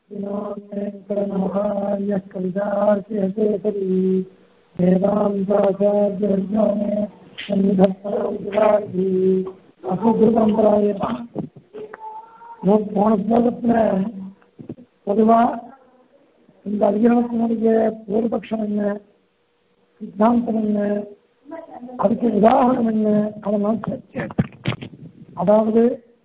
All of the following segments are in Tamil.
वेङ्कटमहार्यः कवितार्यकेसरी वेदान्ताचार्यज्ञो मे सन्निधत्तरौद्रार्धी அசுகிருதம்பராய போன ஸ்லோகத்துல பொதுவா இந்த அதிகாரத்தினுடைய பூர்வபக்ஷம் என்ன சித்தாந்தம் என்ன அதுக்கு உதாரணம் என்ன அதெல்லாம் சேர்த்தேன் அதாவது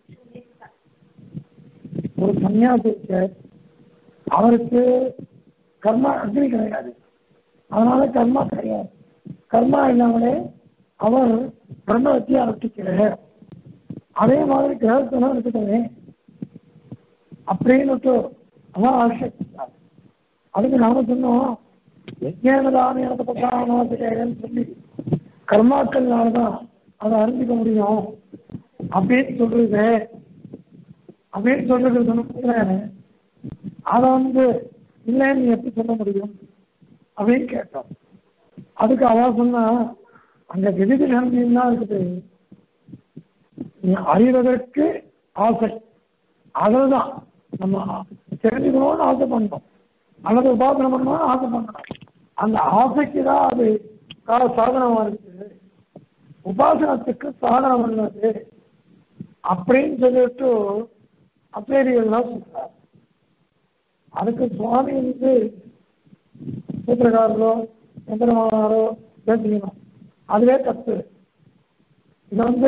ஒரு சன்னியாசிக்கு அவருக்கு கர்மா அக்னி கிடையாது அதனால கர்மா கிடையாது கர்மா இல்லாமலே அவர் பிரம்மத்தை அனுஷ்டிக்கிறார் அதே மாதிரி கிரகத்தெல்லாம் இருக்கட்டுமே அப்படின்னு அதான் ஆசைப்பட்டார் அதுக்கு நாம சொன்னோம் யஜ்ஞானதான எனக்கு பத்தானு சொல்லி கர்மாக்கள்னாலதான் அதை அறிஞ்சிக்க முடியும் அப்படின்னு சொல்றது அப்படின்னு சொல்றது சொன்ன அதை வந்து இல்லைன்னு நீ எப்படி சொல்ல முடியும் அப்படின்னு கேட்டோம் அதுக்கு அவ சொன்னா அங்க விதிதி நன்மையும் தான் இருக்குது நீ அறிவதற்கு ஆசை அதுதான் நம்ம தெரிஞ்சுக்கணும்னு ஆசை பண்ணோம் அல்லது உபாசனை பண்ணணும்னு ஆசை பண்ணணும் அந்த ஆசைக்கு தான் அது கால சாதனமா இருக்கு உபாசனத்துக்கு சாதனம் பண்ணது அப்படின்னு சொல்லிட்டு அப்பேரியெல்லாம் சொல்றார் அதுக்கு சுவாமி வந்து சூத்திரக்காரரோ எந்திரமானாரோ பேசிக்கணும் அதுவே தப்பு இது வந்து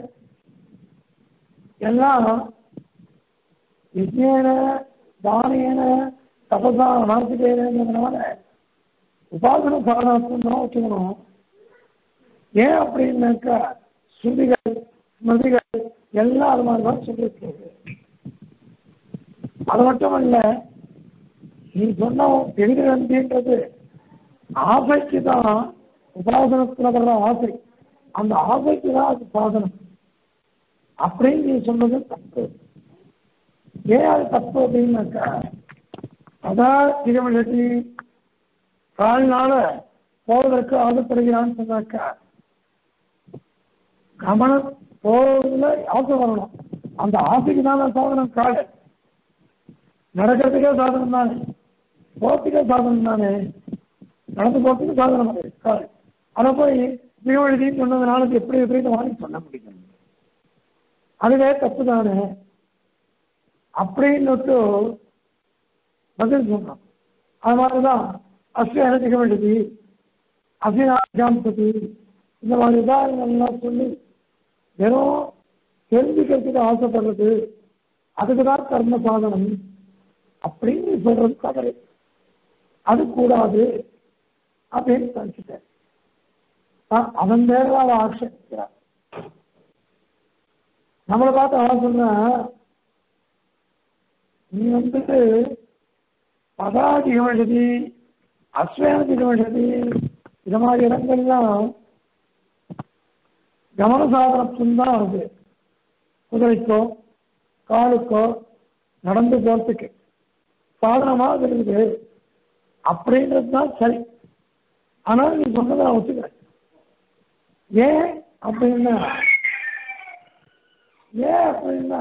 எல்லாம் யஜ்ஞேன தானேன தபசா நடத்திட்டேங்கிறதுனால உபாசன சாதனத்தை தான் வச்சுக்கணும் ஏன் அப்படின்னாக்கா ஸ்ருதிகள் ஸ்மிருதிகள் எல்லாம் அது மாதிரி தான் சொல்லிருக்கு அது மட்டும் இல்ல நீ சொன்ன எதிர்கந்தின்றது ஆசைக்கு தான் உபாசனத்தில் வர்ற ஆசை அந்த ஆசைக்கு தான் அது சாதனம் அப்படின்னு நீ சொன்னது தப்பு ஏன் அது தப்பு அப்படின்னாக்கா அதான் திருமணி கால்னால போவதற்கு ஆசைப்படுகிறான்னு சொன்னாக்கா கமனம் போவதில் ஆசை வரணும் அந்த ஆசைக்கு தானே சாதனம் கால் நடக்கிறதுக்கே சாதனம் தானே போகிறதுக்கே சாதனம் தானே நடந்து போகிறதுக்கு சாதனம் கால் அதை போய் திருவழுதின்னு சொன்னதுனால எப்படி எப்படி வாங்கி சொல்ல முடியும் அதுவே தப்பு தானே அப்படின்னுட்டு பதில் சொன்னோம் அது மாதிரிதான் அஸ்வின திகழ்ச்சி அசினாஜாம்பதி இந்த மாதிரி உதாரணங்கள்லாம் சொல்லி வெறும் தெரிஞ்சுக்கிறதுக்கு ஆசைப்படுறது அதுக்கு தான் கர்ம சாதனம் அப்படின்னு சொல்றது தவறு அது கூடாது அப்படின்னு நினைச்சிட்டேன் அவன் பேர் அவ ஆட்சேபிக்கிறார் நம்மளை பார்த்து அவன் சொன்ன நீ வந்துட்டு பதாதிகமஷதி அஸ்வேனதிகமஷதி இது மாதிரி இடங்கள்லாம் கவன சாதனத்தும் தான் வருது குதிரைக்கோ காலுக்கோ நடந்து போறதுக்கு சாதனமாக இருக்குது அப்படின்றது தான் சரி ஆனால் நீ சொன்னதை நான் ஒத்துக்கிறேன் ஏன் அப்படின்னா ஏன் அப்படின்னா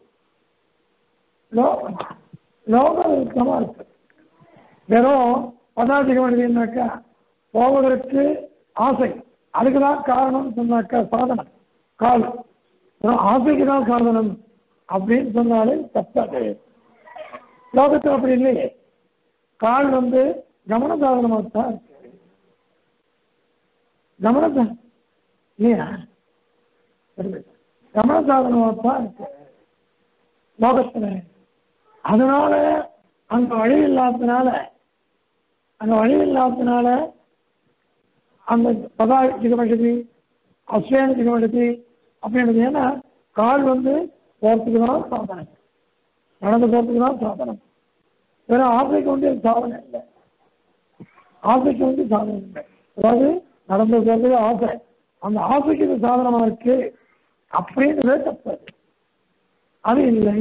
லோக விருத்தமா இருக்கு வெறும் பதார்த்திகம் எழுதினாக்கா போவதற்கு ஆசை அதுக்கு தான் காரணம் சொன்னாக்கா சாதனம் கால் ஆசைக்கு தான் சாதனம் அப்படின்னு சொன்னாலே தப்பாது லோகத்தில் அப்படி இல்லையே கால் வந்து கவன சாதனமாக தான் இருக்கு கவன இல்லையா கவன சாதனமாக தான் இருக்கு லோகத்தில் அதனால அங்க வழி இல்லாததுனால அங்க வழி இல்லாததுனால அந்த பதா திகமஷதி அஸ்வேன திகமஷதி அப்படின்றது ஏன்னா கால் வந்து போறதுக்கு தான் சாதனம் நடந்து போறதுக்கு தான் சாதனம் வெறும் ஆசைக்கு வந்து சாதனம் இல்லை ஆசைக்கு வந்து சாதனம் இல்லை அதாவது நடந்து போறதுக்கு ஆசை அந்த ஆசைக்கு இது சாதனமா இருக்கு அப்படின்றதே தப்பு அது இல்லை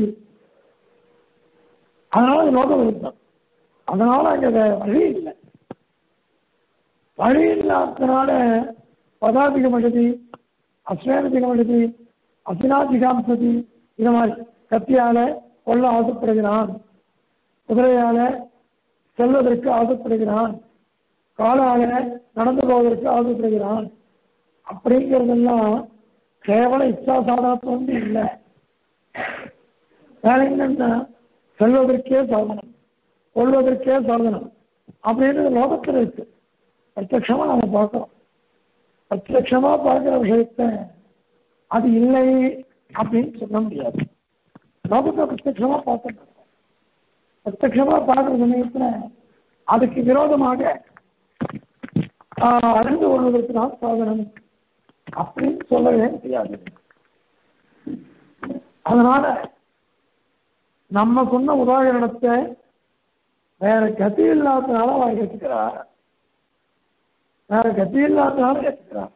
அதனால லோக விருத்தம் அதனால அங்க வழி இல்லை வழி இல்லாததுனால பதாதிக மகதி அஸ்வேனதிக மகதி அசினாதிகாம்சதி இது மாதிரி கத்தியால கொல்ல ஆசைப்படுகிறான் குதிரையால செல்வதற்கு ஆசைப்படுகிறான் காலால நடந்து போவதற்கு ஆசைப்படுகிறான் அப்படிங்கிறதெல்லாம் கேவல இச்சா சாதனத்துவம் இல்லை வேற என்னன்னா செல்வதற்கே சாதனம் கொள்வதற்கே சாதனம் அப்படின்னு லோகத்தில் இருக்கு பிரத்யட்சமா நம்ம பார்க்கிறோம் பிரத்யட்சமா பார்க்கிற விஷயத்த அது இல்லை அப்படின்னு சொல்ல முடியாது லோகத்தை பிரத்யட்சமா பார்க்கணும் பிரத்யட்சமா பார்க்கிற சமயத்துல அதுக்கு விரோதமாக ஆஹ், அறிந்து கொள்வதற்கு தான் சாதனம் அப்படின்னு சொல்லவே முடியாது அதனால நம்ம சொன்ன உதாரணத்தை வேற கதி இல்லாதனால அவன் ஏற்றுக்கிறார் வேற கதி இல்லாதனால ஏற்றுக்கிறார்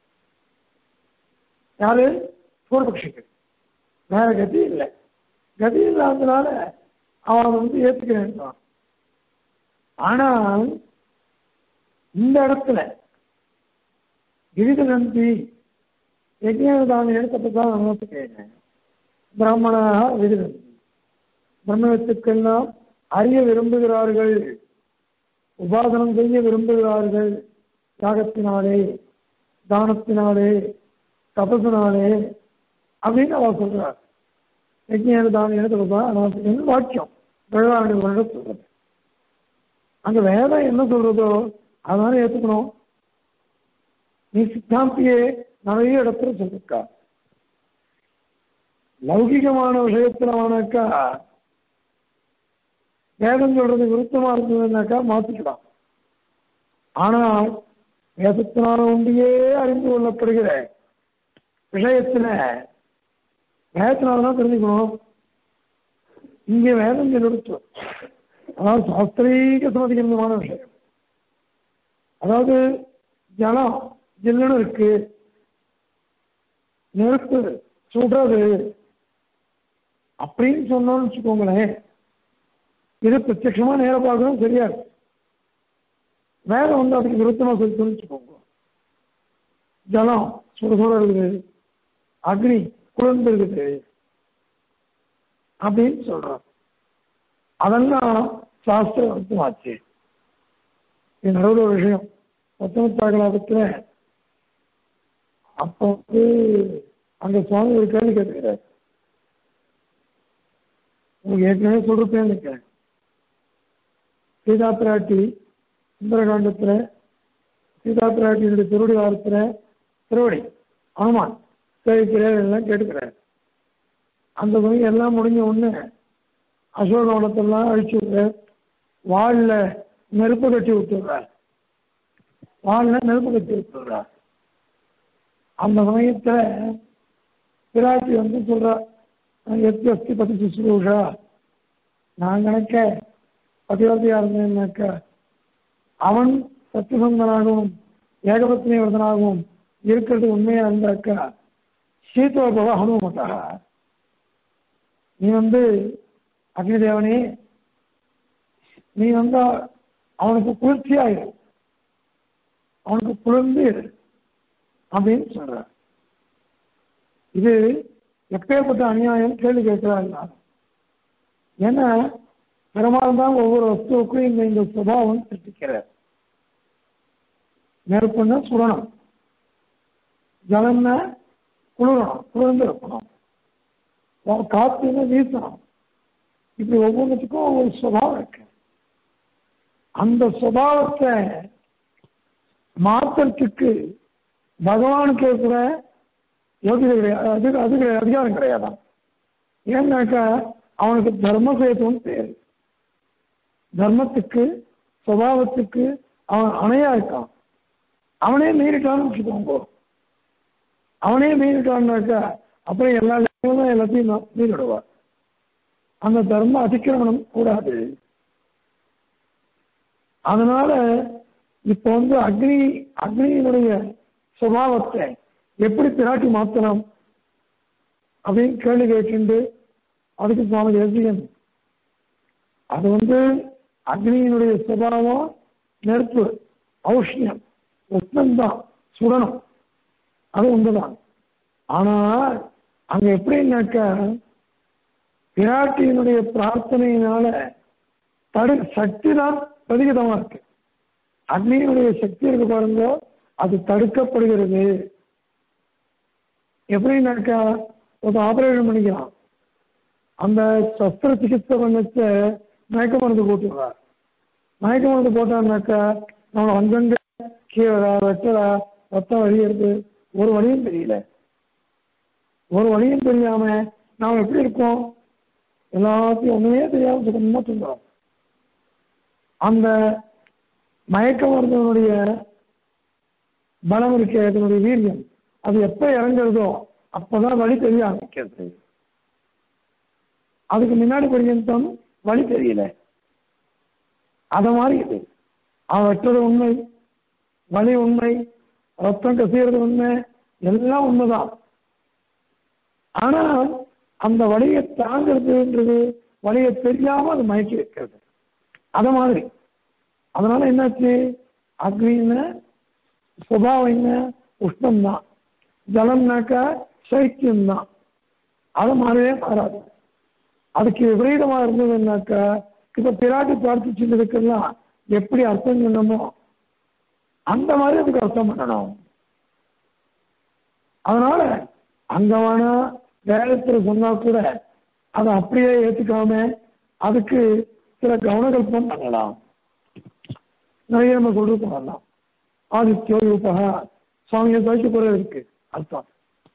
யாரு பூர்வபக்ஷிக்கு வேற கதி இல்லை கதி இல்லாதனால அவன் வந்து ஏற்றுக்கிறேன் ஆனால் இந்த இடத்துல கிரித நந்தி யஜ்ஞானதான இடத்தை தான் நமக்கு பிராமணாக விருதந்தி பிரம்மத்துக்கெல்லாம் அறிய விரும்புகிறார்கள் உபாசனம் செய்ய விரும்புகிறார்கள் தியாகத்தினாலே தானத்தினாலே தபசினாலே அப்படின்னு அவ சொல்றார் யஜ்ஞான தான இடத்துல வாக்கியம் வேளாண் வருடம் சொல்றது அங்க வேதம் என்ன சொல்றதோ அதனால ஏத்துக்கணும் நீ சித்தாந்தியே நிறைய இடத்துல சொல்லிருக்கா லௌகிகமான விஷயத்துல அவனாக்கா வேதம் சொல்றது விருத்தமா இருந்ததுனாக்கா மாத்திக்கலாம் ஆனால் வேதத்தினால ஒன்றியே அறிந்து கொள்ளப்படுகிற விஷயத்துல வேதத்தினாலதான் தெரிஞ்சுக்கணும் இங்க வேதம் நிறுத்து அதாவது சாஸ்திரீக சம்மதிகமான விஷயம் அதாவது ஜலம் ஜில்லுன்னு இருக்கு நெருப்பு சுடுறது அப்படின்னு சொன்னோம்னு வச்சுக்கோங்களேன் இது பிரத்யட்சமா நேர பார்க்கணும் சரியா இருக்கு வேதம் வந்து அதுக்கு விருத்தமா சொல்லி வச்சுக்கோங்க ஜலம் சுட சுட இருக்குது அக்னி குளிர்ந்து இருக்குது அப்படின்னு சொல்றோம் அதெல்லாம் சாஸ்திர விருத்தமாச்சு இது நடுவில் ஒரு விஷயம் பத்தொன்பத்தாகலாபத்தில் அப்போ வந்து அங்க சுவாமி ஒரு கேள்வி கேட்டுக்கிறார் உங்களுக்கு ஏற்கனவே சொல்றப்பேன் நினைக்கிறேன் சீதா பிராட்டி சுந்தரகாண்டத்துல சீதா பிராட்டியினுடைய திருவடி வாரத்துல திருவடி அனுமான் சேவிக்கிறார் எல்லாம் கேட்டுக்கிறார் அந்த சமயம் எல்லாம் முடிஞ்ச உடனே அசோகவனத்தெல்லாம் அழிச்சு விட்டு வாழில் நெருப்பு கட்டி விட்டுடுறார் வாழில் நெருப்பு கட்டி விட்டுடுறார் அந்த சமயத்துல பிராட்டி வந்து சொல்றா எத்தி அஸ்தி பதி சுசுரூஷா நான் கணக்க பதிவர்த்தியா இருந்தேன்னாக்க அவன் சத்தியசந்தனாகவும் ஏகபத்னி விரதனாகவும் இருக்கிறது உண்மையா இருந்தாக்கா சீதோபவ ஹனுமதா நீ வந்து அக்னிதேவனே நீ வந்தா அவனுக்கு குளிர்ச்சியாயிரு அவனுக்கு குளிர்ந்து இரு அப்படின்னு சொல்ற இது எப்பேற்பட்ட அநியாயம் கேள்வி கேட்கிறாங்க ஏன்னா பெருமாள் தான் ஒவ்வொரு வஸ்துவுக்கும் இந்த இந்த சுபாவம் சிருஷ்டிக்கிறார் நெருப்புன்னா சுடணும் ஜலம்னா குளிரணும் குளிர்ந்து இருக்கணும் காத்துன்னா வீசணும் இப்படி ஒவ்வொன்றுத்துக்கும் ஒவ்வொரு சுபாவம் இருக்கு அந்த சுபாவத்தை மாற்றத்துக்கு பகவானுக்கு கூட யோகிதை கிடையாது அது அது கிடையாது அதிகாரம் கிடையாதான் ஏன்னாக்கா அவனுக்கு தர்மசேத்துவம் பேர் தர்மத்துக்கு சுபாவத்துக்கு அவன் அணையா இருக்கான் அவனே மீறிட்டான்னு வச்சுக்கோங்க அவனே மீறிட்டான்னாக்கா அப்புறம் எல்லா இடங்களும் எல்லாத்தையும் மீறிடுவார் அந்த தர்ம அதிக்கிரமணம் கூடாது அதனால இப்போ வந்து அக்னி அக்னியினுடைய சுபாவத்தை எப்படி பிராட்டி மாற்றலாம் அப்படின்னு கேள்வி கேட்டு அதுக்கு சுவாமி தேசிகன் அது வந்து அக்னியினுடைய சுபாவம் நெருப்பு ஔஷ்ணியம் உஷ்ணம்தான் சுடணும் அது உண்டுதான் ஆனால் அங்க எப்படின்னாக்கா பிராட்டியினுடைய பிரார்த்தனையினால தடு சக்தி தான் பிரதிகிதமா இருக்கு அக்னியினுடைய சக்தி இருக்கு பாருங்க அது தடுக்கப்படுகிறது எப்படின்னாக்கா ஒரு ஆபரேஷன் பண்ணிக்கலாம் அந்த சஸ்திர சிகிச்சை பண்ணச்ச மயக்க மருந்து போட்டுருவார் மயக்க மருந்து போட்டான்னாக்கா நம்ம அங்கங்க கீழே வெட்டலா ரத்தம் வழியிறது ஒரு வழியும் தெரியல ஒரு வழியும் தெரியாம நாம் எப்படி இருக்கோம் எல்லாத்தையும் ஒண்ணுமே தெரியாம சுத்தமா தூங்குறோம் அந்த மயக்க மருந்தினுடைய பலம் இருக்க அதனுடைய வீரியம் அது எப்ப இறங்குறதோ அப்பதான் வழி தெரிய ஆரம்பிக்கிறது அதுக்கு முன்னாடி பர்யந்தம் வழி தெரியல அத மாதிரி இது அவன் வெட்டுறது உண்மை வலி உண்மை ரத்தம் கசியறது உண்மை எல்லாம் உண்மைதான் ஆனா அந்த வழியை தாங்கிறதுன்றது வழியை தெரியாம அது மயக்கி வைக்கிறது அத மாதிரி அதனால என்னாச்சு அக்னின்னு சுபாவம் என்ன உஷ்ணம் தான் ஜலம்னாக்கா சைக்கியம் தான் அது மாறவே மாறாது அதுக்கு விபரீதமா இருந்ததுன்னாக்கா இப்ப பிராட்டி பிரார்த்திச்சுக்கிறதுக்கெல்லாம் எப்படி அர்த்தம் பண்ணணுமோ அந்த மாதிரி அதுக்கு அர்த்தம் பண்ணணும் அதனால அங்க வேணா வேதத்துல சொன்னா கூட அதை அப்படியே ஏத்துக்காம அதுக்கு சில கவனகல்பம் பண்ணலாம் நிறைய நம்ம சொல்றது பண்ணலாம் ஆதித்யோ யூபகா சுவாமியை துவைக்க கூட இருக்கு அர்த்தம்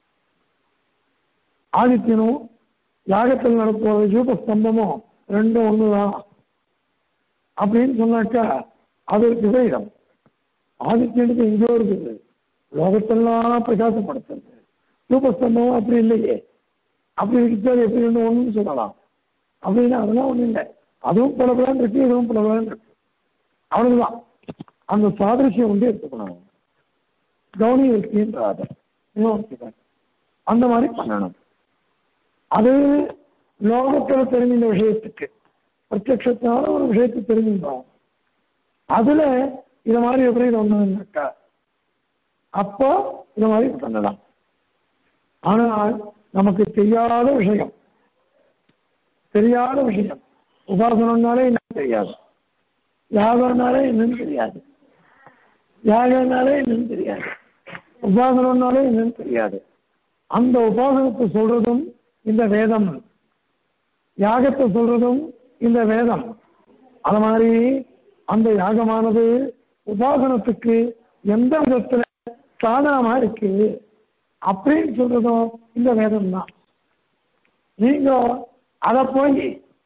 ஆதித்யனும் யாகத்தில் நடப்போற யூப ஸ்தம்பமும் ரெண்டும் ஒண்ணுதான் அப்படின்னு சொன்னாக்கா அது விபரீதம் ஆதித்யனுக்கு எங்கேயோ இருக்குது லோகத்தெல்லாம் பிரகாசப்படுத்துறது யூபஸ்தம்பம் அப்படி இல்லையே அப்படி இருக்கிறது எப்படி ஒன்று ஒன்றுன்னு சொல்லலாம் அப்படின்னா அதெல்லாம் ஒன்றும் இல்லை அதுவும் பலபலன் இருக்கு இதுவும் பலபலன் இருக்கு அவ்வளவுதான் அந்த சாதரிசியம் வந்து எடுத்துக்கணும் கவுனி இருக்கின்றாத அந்த மாதிரி பண்ணணும் அது லோகத்தில் தெரிஞ்ச விஷயத்துக்கு பிரத்யட்சத்தினால ஒரு விஷயத்தை தெரிஞ்சுட்டோம் அதுல இத மாதிரி விபரீதம் ஒண்ணுனாக்கா அப்போ இந்த மாதிரி பண்ணலாம் ஆனால் நமக்கு தெரியாத விஷயம் தெரியாத விஷயம் உபாசனம்னாலே என்னன்னு தெரியாது யாகம்னாலே என்னன்னு தெரியாது யாகம்னாலே என்னன்னு தெரியாது உபாசனம்னாலே என்னன்னு தெரியாது அந்த உபாசனத்தை சொல்றதும் இந்த வேதம் யாகத்தை சொல்றதும் இந்த வேதம் அது மாதிரி அந்த யாகமானது உபாசனத்துக்கு எந்த விதத்துல சாதனமா இருக்கு அப்படின்னு சொல்றதும் இந்த வேதம் தான் நீங்க அதை போய்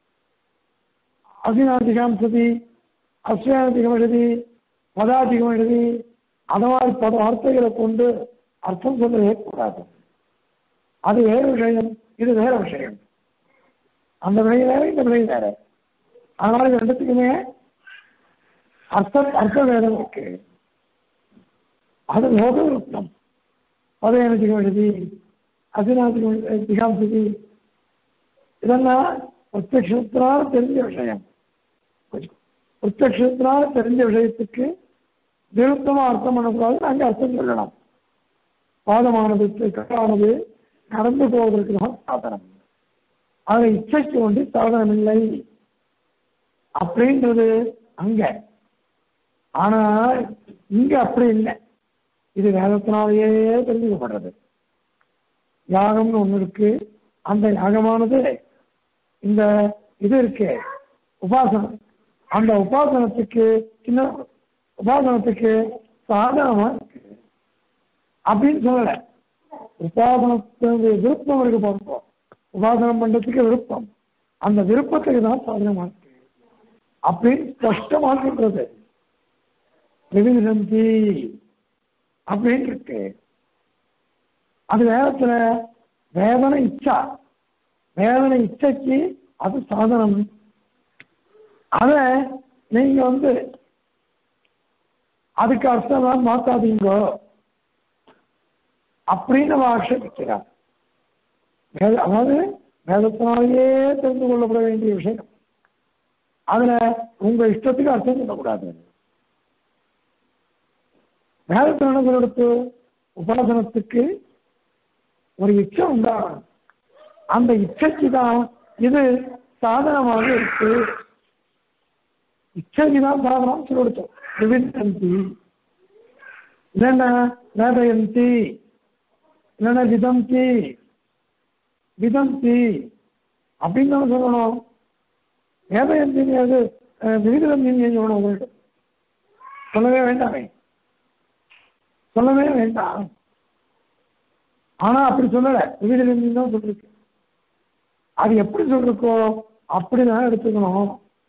அசினாதிகம் சதி அஸ்வாதிகம் எழுதி பதாதிகம் எழுதி அந்த மாதிரி பத வார்த்தைகளை கொண்டு அர்த்தம் சொல்லவே கூடாது அது வேற விஷயம் இது வேற விஷயம் அந்த வினை வேற இந்த வினை வேற அதனால இது ரெண்டுத்துக்குமே அர்த்தம் அர்த்த வேதம் இருக்கு அது லோக விருத்தம் பதவியனத்துக்கு எழுதி அசினாத்துக்கு திகாம்சதி இதெல்லாம் பிரத்யக்ஷத்தினால் தெரிஞ்ச விஷயம் பிரத்யக்ஷத்தினால் தெரிஞ்ச விஷயத்துக்கு விருத்தமா அர்த்தம் பண்ணக்கூடாது அங்கே அர்த்தம் சொல்லலாம் பாதமானது கட்டானது நடந்து போவதற்கு தான் சாதனம் அதை இச்சைக்கு ஒன்று சாதனம் இல்லை அப்படின்றது அங்க ஆனால் இங்க அப்படி இல்லை இது வேதத்தினாலேயே தெரிஞ்சுக்கப்படுறது யாகம்னு ஒண்ணு இருக்கு அந்த யாகமானது இந்த இது இருக்கு உபாசனம் அந்த உபாசனத்துக்கு சின்ன உபாசனத்துக்கு சாதனமா இருக்கு அப்படின்னு சொல்லல உபாசனத்தினுடைய விருப்பம் இருக்கு பார்ப்போம் உபாசனம் பண்றதுக்கு விருப்பம் அந்த விருப்பத்துக்கு தான் சாதனமா இருக்கு அப்படின்னு ஸ்பஷ்டமா சொல்றது விவிதந்தி அப்படின்னு இருக்கு அது வேதத்துல வேதனை இச்சா வேதனை இச்சைக்கு அது சாதனம் அத நீங்க வந்து அதுக்கு அர்த்தம் மாத்தாதீங்க அப்படின்னு அவ ஆட்சேபிக்கிறார் வேத அதாவது வேதத்தினாலேயே தெரிந்து கொள்ளப்பட வேண்டிய விஷயம் அதுல உங்க இஷ்டத்துக்கு அர்த்தம் சொல்லக்கூடாது வேதத்தில் எடுத்து உபாசனத்துக்கு ஒரு இச்சை உண்டாகணும் அந்த இச்சைக்கு தான் இது சாதனமாக இருக்கு இச்சைக்கு தான் சாதனம் சொல்லி கொடுத்தோம் விவிந்தந்தி இல்லைன்னா வேதயந்தி இல்லைன்னா விதந்தி விதந்தி அப்படின்னு தானே சொல்லணும் வேதயந்திங்கிறது விவிதந்தின்னு சொல்லணும் உங்களுக்கு சொல்லவே வேண்டாமே சொல்லவே வேண்டாம் ஆனா அப்படி சொல்லல விவிதந்தின்னு தான் சொல்லிருக்கு அது எப்படி சொல்லிருக்கோ அப்படிதான் எடுத்துக்கணும்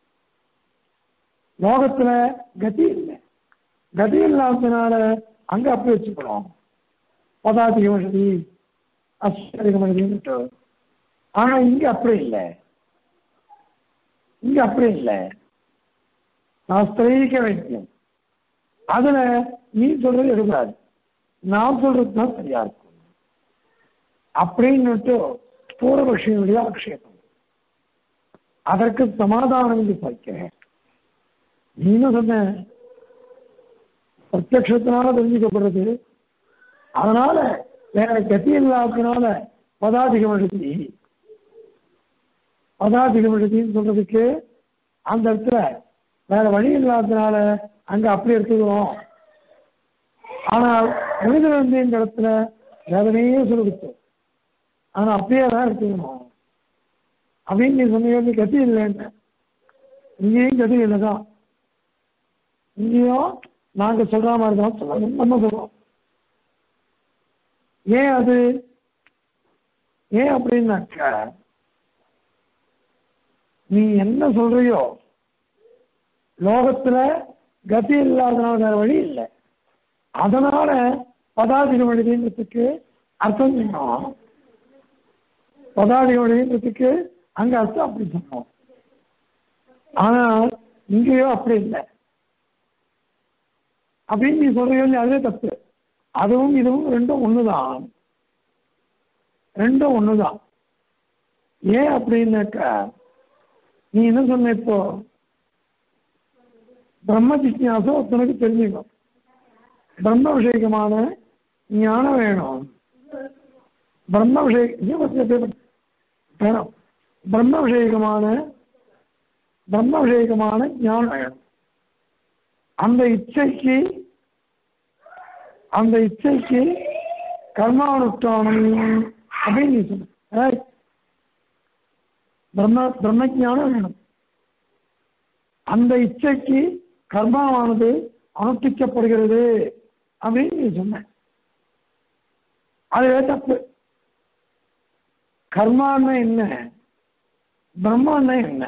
லோகத்துல கதி இல்லை கதி இல்லாததுனால அங்க அப்படி வச்சுக்கணும் பதாதிக வசதி அஸ்வதிக வசதின்ட்டு ஆனா இங்க அப்படி இல்லை இங்க அப்படி இல்லை சாஸ்திரீக வைத்தியம் அதுல நீ சொல்றது எடுக்காது நான் சொல்றது தான் சரியா இருக்கும் அப்படின்னுட்டு பூர்வபக்ஷியினுடைய ஆக்ஷேபம் அதற்கு சமாதானம் என்று பார்க்கிறேன் நீனும் சொன்ன பிரத்யத்தினால தெரிஞ்சுக்கப்படுறது அதனால வேற கதி இல்லாததுனால பதாதிகம் எழுதி பதாதிகம் எழுதின்னு சொல்றதுக்கு அந்த இடத்துல வேற வழி இல்லாததுனால அங்க அப்படி எடுத்துக்கிறோம் ஆனால் மனிதன் வந்து இந்த இடத்துல வேதனையே சொல்லிடுச்சு ஆனா அப்படியே தான் எடுத்துக்கணும் அப்படின்னு நீ சொன்னீங்க கதி இல்லைன்னு இங்கேயும் கதி இல்லைதான் இங்கேயும் நாங்க சொல்ற மாதிரி தான் சொல்லணும் நம்ம சொல்றோம் ஏன் அது ஏன் அப்படின்னாக்கா நீ என்ன சொல்றியோ லோகத்துல கதி இல்லாதனால வேற வழி இல்லை அதனால பதாதிக வழின்றதுக்கு அர்த்தம் சொன்னோம் பதாதிக வழின்றதுக்கு அங்க அர்த்தம் அப்படி சொன்னோம் ஆனால் இங்கேயோ அப்படி இல்லை அப்படின்னு நீ சொல்றியோ இல்லையா அதுவே தப்பு அதுவும் இதுவும் ரெண்டும் ஒண்ணுதான் ரெண்டும் ஒண்ணுதான் ஏன் அப்படின்னாக்கா நீ என்ன சொன்ன இப்போ பிரம்ம ஜிக்யாசம் ஒருத்தனுக்கு தெரிஞ்சுக்கணும் பிரம்ம விஷயகமான ஞானம் வேணும் பிரம்ம விஷய வேணும் பிரம்ம விஷயகமான பிரம்ம விஷயகமான ஞானம் வேணும் அந்த இச்சைக்கு அந்த இச்சைக்கு கர்மானுஷ்டானம் அப்படின்னு நீ சொன்ன பிரம்ம பிரம்ம ஞானம் வேணும் அந்த இச்சைக்கு கர்மாவானது அனுஷ்டிக்கப்படுகிறது அப்படின்னு நீ சொன்ன அதுவே தப்பு கர்மான்னா என்ன பிரம்மான்னா என்ன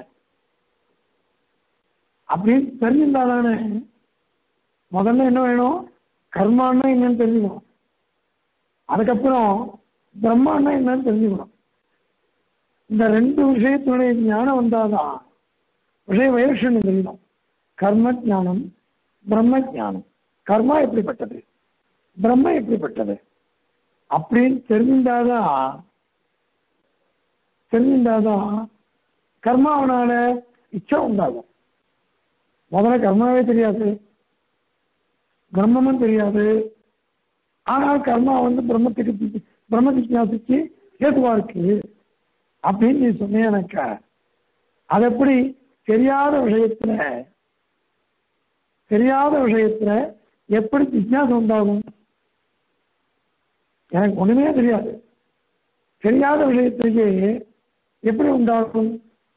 அப்படின்னு தெரிஞ்சிருந்தாதானே முதல்ல என்ன வேணும் கர்மான்னா என்னன்னு தெரிஞ்சுக்கணும் அதுக்கப்புறம் பிரம்மான்னா என்னன்னு தெரிஞ்சுக்கணும் இந்த ரெண்டு விஷயத்தினுடைய ஞானம் வந்தாதான் விஷய வைலட்சணம் தெரியணும் கர்ம ஞானம் பிரம்ம ஞானம் கர்மா எப்படிப்பட்டது பிரம்ம எப்படிப்பட்டது அப்படின்னு தெரிஞ்சிருந்தாதான் தெரிஞ்சிருந்தாதான் கர்மாவனால இச்சை உண்டாகும் முதல்ல கர்மாவே தெரியாது பிரம்மமும் தெரியாது ஆனால் கர்மா வந்து பிரம்மத்துக்கு பிரம்ம ஜிக்யாசுக்கு ஏதுவா இருக்கு அப்படின்னு நீ சொன்னேனாக்கா அது எப்படி தெரியாத விஷயத்துல தெரியாத விஷயத்துல எப்படி ஜிக்யாசம் உண்டாகும் எனக்கு ஒண்ணுமே தெரியாது தெரியாத விஷயத்துக்கு எப்படி உண்டாகும்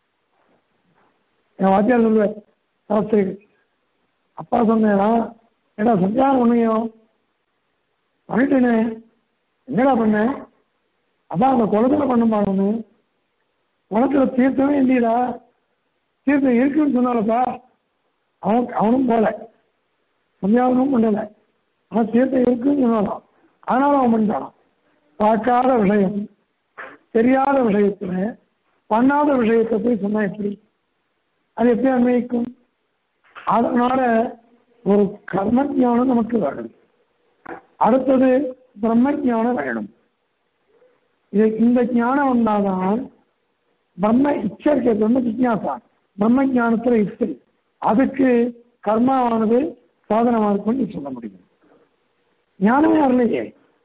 என் வாத்தியார் சொல்லுவார் சாஸ்திரிகள் அப்பா சொன்னேனா ஏடா சந்தியானம் பண்ணியும் பண்ணிட்டேனே என்னடா பண்ண அதான் அந்த குளத்துல பண்ண பாடணும் குளத்துல தீர்த்தமே இல்லையடா தீர்த்தம் இருக்குன்னு சொன்னாலப்பா அவன் அவனும் போல சந்தியாவனும் பண்ணல ஆனால் தீர்த்தம் இருக்குன்னு சொன்னாலும் அதனால அவன் பண்ணிட்டானான் பார்க்காத விஷயம் தெரியாத விஷயத்துல பண்ணாத விஷயத்தை போய் சொன்னா எப்படி அது எப்படி அன்வயிக்கும் அதனால ஒரு கர்ம ஞானம் நமக்கு வேணும் அடுத்தது பிரம்ம ஞானம் வேணும் இது இந்த ஞானம் வந்தாதான் பிரம்ம இச்சை இருக்க பிரம்ம ஜிக்யாசா பிரம்ம ஞானத்துல இச்சை அதுக்கு கர்மாவானது சாதனமா இருக்கும்னு சொல்ல முடியும் ஞானமே வரலையே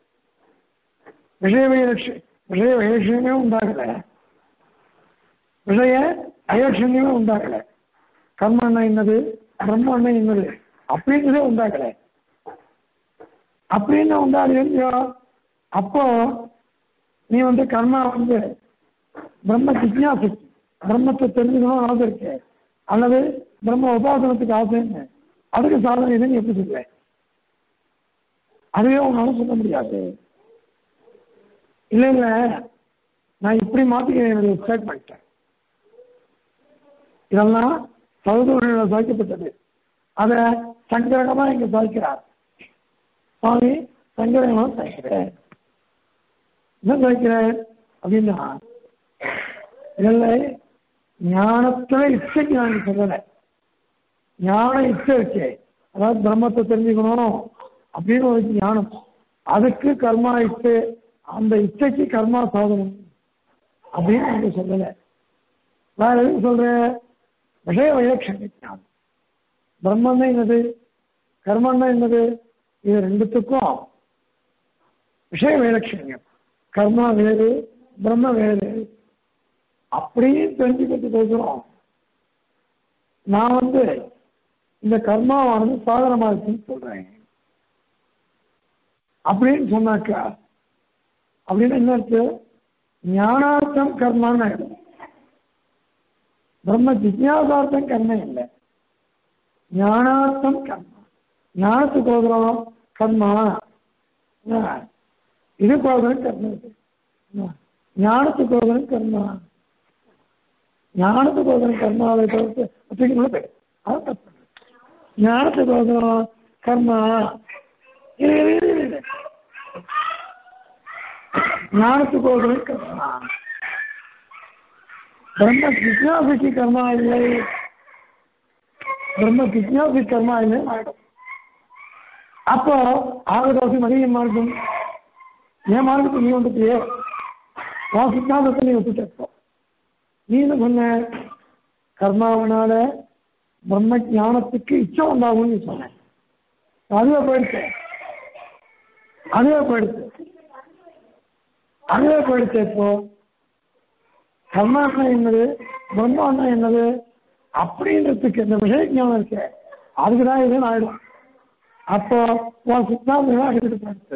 விஷய வைலட்ச விஷய வைலட்சணமே உண்டாகல விஷய அயலட்சண்யமே உண்டாகல கர்மன்னா என்னது பிரம்மன்னா என்னது அப்படின்றதே உண்டாக்கல அப்படின்னு உண்டாகலையோ அப்போ நீ வந்து கர்மா வந்து பிரம்ம ஜிக்யாசு பிரம்மத்தை தெரிஞ்சுக்கணும் ஆசை இருக்கு அல்லது பிரம்ம உபாசனத்துக்கு ஆசைன்னு அதுக்கு சாதனை இதுன்னு எப்படி சொல்லுவேன் அதுவே உன்னால சொல்ல முடியாது இல்லை இல்லை நான் இப்படி மாத்திக்கிறேன் என்னுடைய ஸ்டேட்மெண்ட் இதெல்லாம் சௌதரியில் சாய்க்கப்பட்டது அதை சங்கரகமா இங்க சாய்க்கிறார் சுவாமி சங்கரகமா சாய்க்கிறேன் என்ன சாய்க்கிறேன் அப்படின்னா இல்லை ஞானத்துல இச்சைக்கு நான் சொல்லலை ஞான இச்சை இருக்கு அதாவது பிரம்மத்தை தெரிஞ்சுக்கணும் அப்படின்னு ஒரு ஞானம் அதுக்கு கர்மா இச்சை அந்த இச்சைக்கு கர்மா சாதனம் அப்படின்னு எனக்கு சொல்லலை வேற எதுவும் சொல்றேன் விஷய வைலட்சண ஞானம் பிரம்மன்னா என்னது கர்மன்னா என்னது இது ரெண்டுத்துக்கும் விஷய வைலட்சண்யம் கர்மா வேறு பிரம்ம வேறு அப்படியே தெரிஞ்சுக்கிட்டு பேசுறோம் நான் வந்து இந்த கர்மாவானது சாதனமா இருக்குன்னு சொல்றேன் அப்படின்னு சொன்னாக்கா அப்படின்னு என்ன இருக்கு ஞானார்த்தம் கர்மான்னு ஆயிடும் பிரம்ம ஜிக்யாசார்த்தம் கர்மம் இல்லை ஞானார்த்தம் கர்மா ஞானத்துக்கு ஓதுறோம் கர்மா இதுக்கு ஓதுறோம் கர்மா ஞானத்துக்கு ஓதுறோம் கர்மா ஞானத்துக்கு ஓதுறோம் கர்மாவை தவிர்த்து தூக்கி போய் அது தப்பு ஞானத்துக்கு ஓதுறோம் கர்மா இரு, இரு, இரு, இரு. ஞானத்துக்கு ஓதுறோம் கர்மா பிரம்ம ஜிக்யாசுக்கு கர்மா இல்லை பிரம்ம ஜிக்யாசு கர்மா இல்லை ஆயிடும் அப்போ ஆகதோசி மதிய மார்க்கம் என் மார்க்கத்துக்கு நீ வந்துட்டியே உன் சித்தாந்தத்தை நீ ஒத்துட்டப்போ நீ என்ன சொன்ன கர்மாவனால பிரம்ம ஞானத்துக்கு இச்சம் உண்டாகும்னு நீ சொன்ன அதுவே போயிடுச்சு அதுவே போயிடுச்சு அதுவே போயிடுச்சு இப்போ கர்மான்னா என்னது பிரம்மான்னா என்னது அப்படின்றதுக்கு இந்த விஷய ஞானம் இருக்கு அதுக்கு தான் இதுன்னு ஆயிடும் அப்போ உன் சித்தாந்தம் அடிக்கிட்டு போயிடுச்சு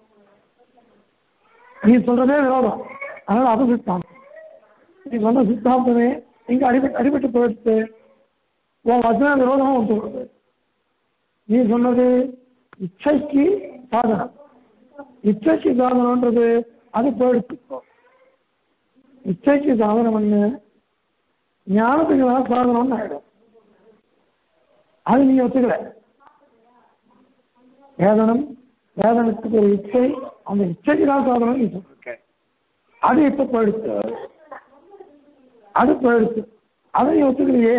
நீ சொல்றதே விரோதம் அதனால அது சித்தாந்தம் நீ சொன்ன சித்தாந்தமே இங்க அடிபட்டு அடிபட்டு போயிடுச்சு உன் வசன விரோதமா வந்து வருது நீ சொன்னது இச்சைக்கு சாதனம் இச்சைக்கு சாதனம்ன்றது அது போயிடுச்சு இப்போ இச்சைக்கு சாதனம் பண்ணு ஞானத்துக்கு தான் சாதனம்னு ஆயிடும் அது நீ ஒத்துக்கல வேதனம் வேதனத்துக்கு ஒரு இச்சை அந்த இச்சைக்கு தான் சாதனம் நீ சொல்லிருக்க அது இப்ப போயிடுச்சு அது போயிடுச்சு அதை நீ ஒத்துக்கலையே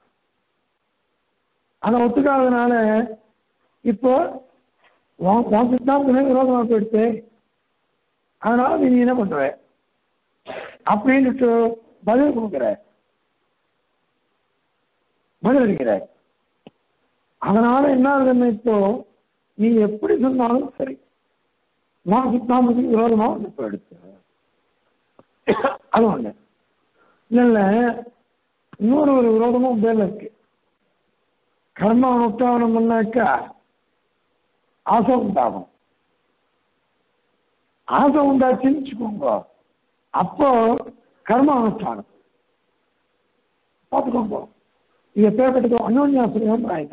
அதை ஒத்துக்காததுனால இப்போ உன் உன் சித்தாந்தமே விரோதமா போயிடுச்சு அதனால நீ என்ன பண்ற அப்படின்ட்டு பதில் கொடுக்குற பதில் அளிக்கிற அதனால என்ன ஆகுதுன்னு இப்போ நீ எப்படி சொன்னாலும் சரி நான் சித்தாந்தத்துக்கு விரோதமா வந்து போயிடுச்சு அது ஒண்ணு இல்ல இல்ல இன்னொரு ஒரு விரோதமும் பேர்ல இருக்கு கர்ம அனுஷ்டானம் பண்ணாக்கா ஆசை உண்டாகும் ஆசை உண்டாச்சுன்னு வச்சுக்கோங்க அப்போ கர்ம அனுஷ்டானம் பார்த்துக்கோங்க இது பேர்பட்டது அந்யோன்யாசிரியம் ஆயிட்ட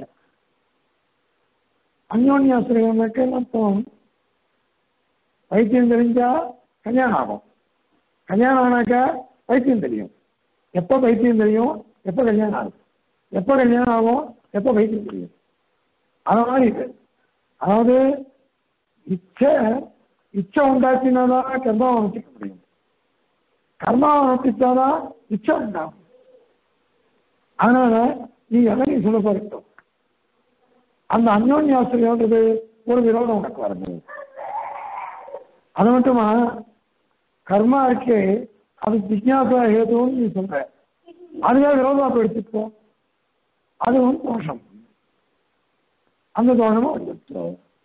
அந்யோன்யாசிரியம்னாக்க அர்த்தம் வைத்தியம் தெரிஞ்சா கல்யாணம் ஆகும் கல்யாணம் ஆனாக்கா வைத்தியம் தெரியும் எப்போ வைத்தியம் தெரியும் எப்போ கல்யாணம் ஆகும் எப்போ கல்யாணம் ஆகும் எப்போ வைத்தியம் தெரியும் அது மாதிரி இது அதாவது இச்சை இச்சை உண்டாக்கினாதான் கர்மாவை அனுஷ்டிக்க முடியும் கர்மாவை அனுஷ்டிச்சாதான் இச்சை உண்டாகும் அதனால நீ எதை நீ சொல்ல போறோம் அந்த அந்யோன்யாசிரியன்றது ஒரு விரோதம் உனக்கு வருது அது மட்டுமா கர்மா இருக்கே அது ஜிக்யாசா ஹேதுன்னு நீ சொல்ற அதுவே விரோதமா போயிடுச்சுப்போ அதுவும் தோஷம் அந்த தோஷமும் வந்துச்சு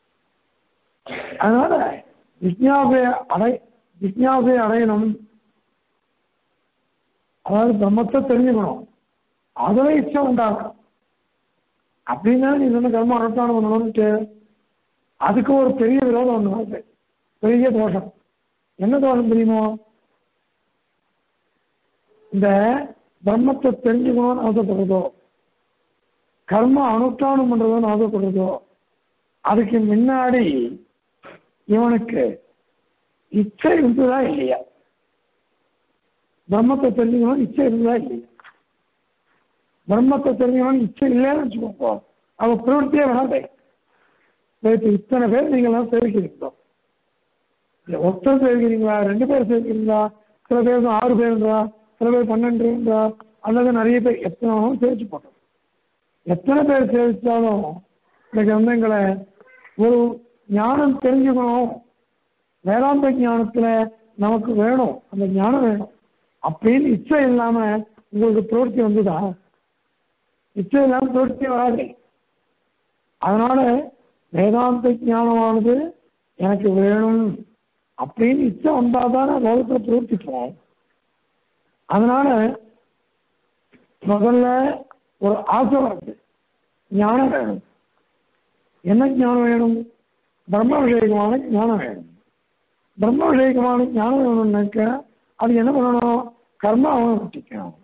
அதனால ஜிக்யாசை அடை ஜிக்யாசை அடையணும் அதாவது பிரம்மத்தை தெரிஞ்சுக்கணும் அதுல இச்சை உண்டாகும் அப்படின்னா நீ சொன்ன கர்ம அனுஷ்டானம் பண்ணணும்னுட்டு அதுக்கு ஒரு பெரிய விரோதம் ஒண்ணு வருது பெரிய தோஷம் என்ன தோஷம் தெரியுமோ இந்த பிரம்மத்தை தெரிஞ்சுக்கணும்னு ஆசைப்படுறதோ கர்ம அனுஷ்டானம் பண்றதுன்னு ஆசைப்படுறதோ அதுக்கு முன்னாடி இவனுக்கு இச்சை இருந்ததா இல்லையா பிரம்மத்தை தெரிஞ்சுக்கணும் இச்சை இருந்ததா இல்லையா பிரம்மத்தை தெரிஞ்சுக்கணும் இச்சை இல்லைன்னு வச்சுக்கோங்க அவ பிரவருத்தியே வராதே நேற்று இத்தனை பேர் நீங்களாம் சேவிக்கிறீங்களோ இல்ல ஒருத்தர் சேவிக்கிறீங்களா ரெண்டு பேர் சேவிக்கிறீங்களா சில பேர் ஆறு பேருன்றா சில பேர் பன்னெண்டுன்றா அல்லது நிறைய பேர் எத்தனை சேவிச்சு போட்டோம் எத்தனை பேர் சேவிச்சாலும் இந்த கிரந்தங்களை ஒரு ஞானம் தெரிஞ்சுக்கணும் வேதாந்த ஞானத்துல நமக்கு வேணும் அந்த ஞானம் வேணும் அப்படின்னு இச்சை இல்லாம உங்களுக்கு பிரவர்த்தி வந்துதா இச்சை இல்லாம பிரவர்த்தி வராது அதனால வேதாந்த ஞானமானது எனக்கு வேணும் அப்படின்னு இச்சை வந்தாதான் லோகத்துல பிரவர்த்திப்போம் அதனால முதல்ல ஒரு ஆசை வருது ஞானம் வேணும் என்ன ஞானம் வேணும் பிரம்ம விஷயகமான ஞானம் வேணும் பிரம்ம விஷயகமான ஞானம் வேணும்னாக்க அது என்ன பண்ணணும் கர்மாவை அனுஷ்டிக்கணும்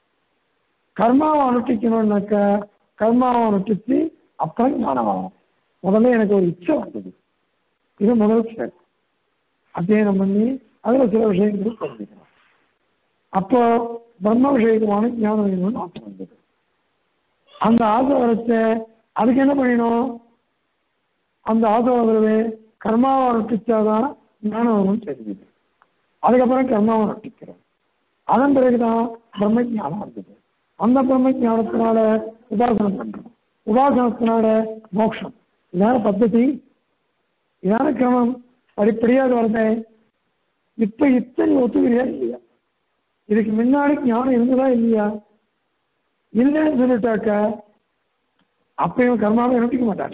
கர்மாவை அனுஷ்டிக்கணும்னாக்க கர்மாவை அனுஷ்டிச்சு அப்புறம் ஞானம் வரும் முதல்ல எனக்கு ஒரு இச்சை வந்தது இது முதல் ஸ்டெப் அத்தியனம் பண்ணி அதுல சில விஷயங்கள் தெரிஞ்சுக்கணும் அப்போ பிரம்ம விஷயகமான ஞானம் வேணும்னு ஆசை வந்தது அந்த ஆசை வரச்ச அதுக்கு என்ன பண்ணணும் அந்த ஆசை வருது கர்மாவை அனுஷ்டிச்சாதான் ஞானம் வரும்னு தெரிஞ்சுது அதுக்கப்புறம் கர்மாவை அனுஷ்டிக்கிறோம் அதன் பிறகுதான் பிரம்ம ஞானம் வந்தது அந்த பிரம்ம ஞானத்தினால உபாசனம் பண்றோம் உபாசனத்தினால மோட்சம் இதான பద్ధதி இதான கிரமம் படிப்படியாக வருது இப்ப இத்தனை ஒத்துக்கிறியா இல்லையா இதுக்கு முன்னாடி ஞானம் இருந்ததா இல்லையா இல்லைன்னு சொல்லிட்டாக்க அப்பயும் கர்மாவை அனுப்பிக்க மாட்டாங்க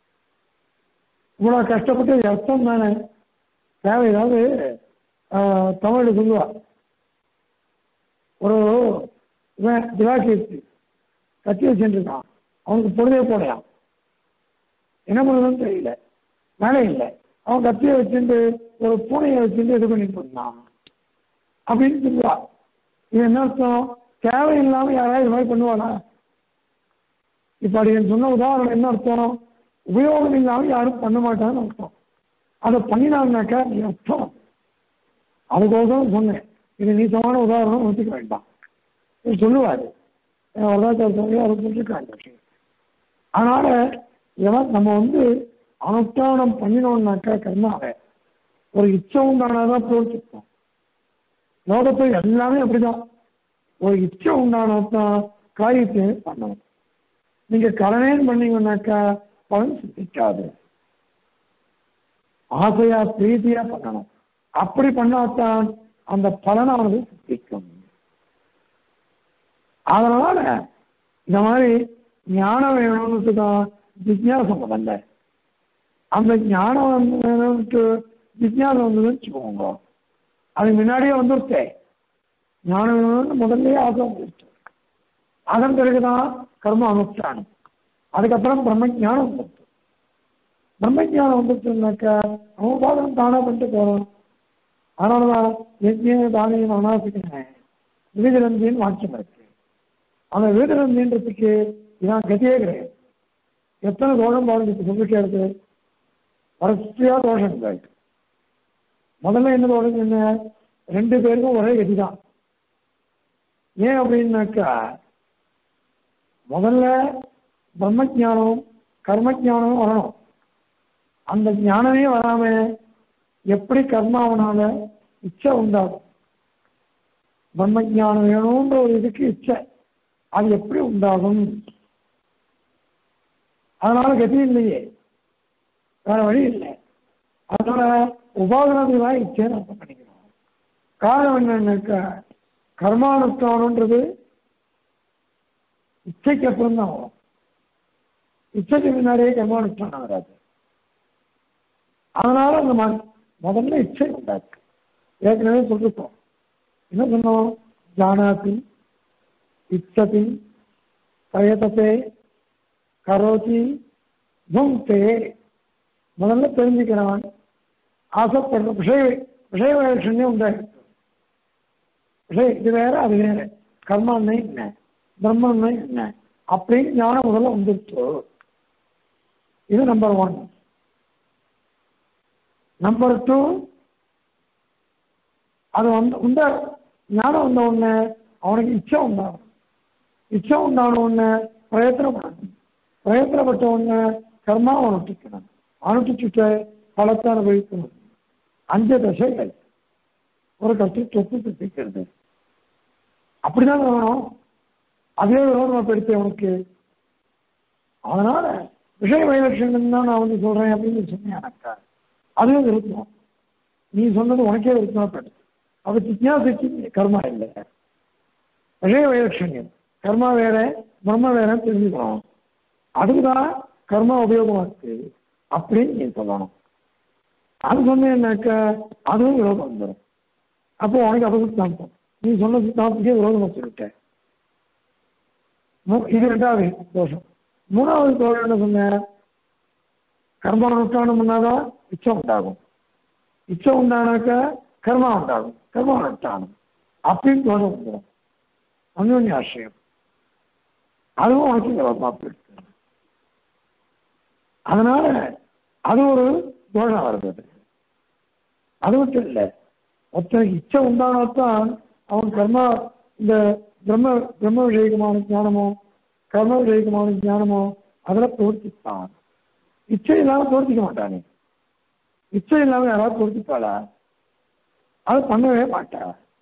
இவ்வளவு கஷ்டப்பட்டு அர்த்தம் தானே தேவை ஏதாவது தமிழ் சொல்லுவா ஒரு இவன் திவாகீர்த்தி கத்தி வச்சுருக்கான் அவனுக்கு பொழுதே போடையான் என்ன பண்ணுறதுன்னு தெரியல வேலை இல்லை அவன் கத்தியை வச்சுட்டு ஒரு பூனையை வச்சுட்டு இது பண்ணிட்டு இருந்தான் அப்படின்னு சொல்லுவா இது என்ன அர்த்தம் தேவையில்லாம யாராவது இது மாதிரி பண்ணுவானா இப்ப அது சொன்ன உதாரணம் என்ன அர்த்தம் உபயோகம் இல்லாமல் யாரும் பண்ண மாட்டான்னு அர்த்தம் அதை பண்ணினாங்கனாக்கா நீ அர்த்தம் அதுக்கோசரம் சொன்னேன் இது நீசமான உதாரணம் ஒத்துக்க வேண்டாம் இது சொல்லுவாரு வரதாச்சார சொல்லி அதை புரிஞ்சுக்காங்க விஷயம் அதனால இதெல்லாம் நம்ம வந்து அனுஷ்டானம் பண்ணினோம்னாக்கா கர்மாவை ஒரு இச்சை உண்டானாதான் பிரவர்த்திப்போம் லோகத்தை எல்லாமே அப்படிதான் ஒரு இச்சை உண்டானதான் காரியத்தை பண்ணணும் நீங்க கடனேன்னு பண்ணீங்கன்னாக்கா பலன் சித்திக்காது ஆசையா பிரீதியா பண்ணணும் அப்படி பண்ணாதான் அந்த பலனானது சித்திக்கும் அதனால இந்த மாதிரி ஞானம் வேணும்னு தான் ஜிக்யாசம் முதல்ல அந்த ஞானம் வந்து வேணும்ட்டு ஜிக்யாசம் வந்ததுன்னு வச்சுக்கோங்க அது முன்னாடியே வந்துருச்சே ஞானம் வேணும்னு முதல்லயே ஆசை வந்துருச்சு அதன் பிறகுதான் கர்ம அனுஷ்டானம் அதுக்கப்புறம் பிரம்ம ஞானம் வந்துருச்சு பிரம்ம ஞானம் வந்துருச்சுனாக்கா அவன் பாதம் தானா பண்ணிட்டு போறான் அதனாலதான் யஜ்ய தானியம் அனாசிக்கிறேன் விருதிரந்தின்னு வாக்கியம் இருக்கு அந்த விருதிரந்தின்றதுக்கு இதான் கதியே கிடையாது எத்தனை தோஷம் பாருங்க சொல்லிட்டே இருக்கு வரிசையா தோஷங்கள் முதல்ல என்ன தோஷம் என்ன ரெண்டு பேருக்கும் ஒரே கதி தான் ஏன் அப்படின்னாக்கா முதல்ல பிரம்ம ஜானம் கர்ம ஜானம் வரணும் அந்த ஞானமே வராம எப்படி கர்மாவனால இச்சை உண்டாகும் பிரம்ம ஜானம் வேணும்ன்ற ஒரு இதுக்கு இச்சை அது எப்படி உண்டாகும் அதனால கதி இல்லையே வேற வழி இல்லை அதனால உபாதனத்துக்கு தான் இச்சை நம்ம பண்ணிக்கிறோம் காரணம் என்னன்னாக்கா கர்மானுஷ்டானன்றது இச்சைக்கு அப்புறம் தான் வரும் இச்சைக்கு முன்னாடியே கர்மானுஷ்டானம் வராது அதனால அந்த ம- முதல்ல இச்சை உண்டாக்கு ஏற்கனவே சொல்லிருக்கோம் என்ன சொன்னோம் ஜானாதி இச்சதி பிரயத்தத்தை கரோதி புங்தே முதல்ல தெரிஞ்சுக்கிறான் ஆசைப்படுற விஷய விஷய வைலட்சண்யம் உண்டாயிருக்கு விஷய இது வேற அது வேற கர்மான்னு என்ன பிரம்மன்னு என்ன அப்படின்னு ஞானம் முதல்ல வந்துருச்சு இது நம்பர் ஒன் நம்பர் டூ அது வந்து உண்ட ஞானம் வந்த உடனே அவனுக்கு இச்சை உண்டாகும் இச்சை உண்டான உடனே பிரயத்தனப்படணும் பிரயத்தனப்பட்ட உடனே கர்மா அனுஷ்டிக்கணும் அனுஷ்டிச்சுட்டு பலத்தை அனுபவிக்கணும் அஞ்சு தசைகள் ஒரு கட்டு தொத்து திட்டிக்கிறது அப்படிதான் வேணும் அதே விரோதம் பெடுத்து அவனுக்கு அதனால விஷய வைலட்சணம் தான் நான் வந்து சொல்றேன் அப்படின்னு சொன்னேன் எனக்கா அதுவும் இருக்கும் நீ சொன்னது உனக்கே இருக்குமா பெடுத்து அது ஜிக்யாசிக்கு கர்மா இல்லை விஷய வைலட்சண்யம் கர்மா வேற பிரம்ம வேற தெரிஞ்சுக்கணும் அதுக்குதான் கர்மா உபயோகமா இருக்கு அப்படின்னு நீ சொல்லணும் அது சொன்னேன்னாக்க அதுவும் விரோதம் வந்துடும் அப்போ உனக்கு அது சித்தாந்தம் நீ சொன்ன சித்தாந்தத்துக்கே விரோதமா சொல்லிட்ட மூ- இது ரெண்டாவது தோஷம் மூணாவது தோஷம் என்ன சொன்ன கர்மானுஷ்டானம் பண்ணாதான் இச்சம் உண்டாகும் இச்சம் உண்டானாக்க கர்மா உண்டாகும் கர்மானுஷ்டானம் அப்படின்னு தோஷம் வந்துடும் அந்யோன்ய ஆசிரியம் அதுவும் உனக்கு விரோதமா போயிடுது அதனால அது ஒரு தோஷம் வருது அது. அது மட்டும் இல்லை ஒருத்தனுக்கு இச்சை உண்டானாத்தான் அவன் கர்மா இந்த பிரம்ம பிரம்ம விஷயகமான ஞானமோ கர்ம விஷயகமான ஞானமோ அதில் பிரவர்த்திப்பான் இச்சை இல்லாம பிரவர்த்திக்க மாட்டானே இச்சை இல்லாம யாராவது பிரவர்த்திப்பாளா அது பண்ணவே மாட்டா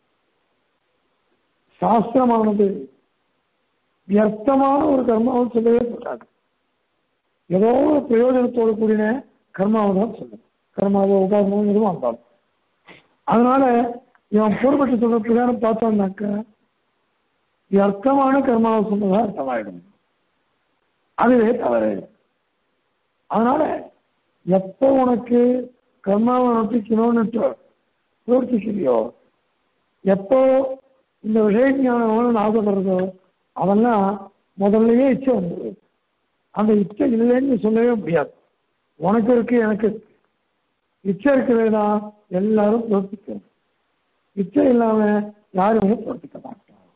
சாஸ்திரமானது வியர்த்தமான ஒரு கர்மாவை சொல்லவே சொல்லாது ஏதோ ஒரு பிரயோஜனத்தோடு கூடின கர்மாவை தான் சொல்லும் கர்மாவோ உபாசனமோ எதுவும் இருந்தாலும் அதனால இவன் பொறுப்பட்டு சொல்ற பிரகாரம் பார்த்தோம்னாக்க அர்த்தமான கர்மாவை சொன்னதா அர்த்தமாயிடும் அதுவே தவறு அதனால எப்போ உனக்கு கர்மாவை நம்பிக்கணும்னு பிரவர்த்திக்கிறியோ எப்போ இந்த விஷய ஞானம் ஆசைப்படுறதோ அதெல்லாம் முதல்லயே இச்சை வந்துடும் அந்த இச்சை இல்லைன்னு சொல்லவே முடியாது உனக்கு இருக்கு எனக்கு இருக்கு இச்சை இருக்கிறதா எல்லாரும் பிரவர்த்திக்கணும் இச்சை இல்லாம யாருமே பிரவர்த்திக்க மாட்டாங்க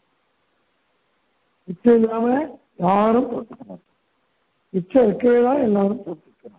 இச்சை இல்லாம யாரும் பிரவர்த்திக்க மாட்டாங்க இச்சை இருக்கவே தான் எல்லாரும் பிரவர்த்திக்கணும்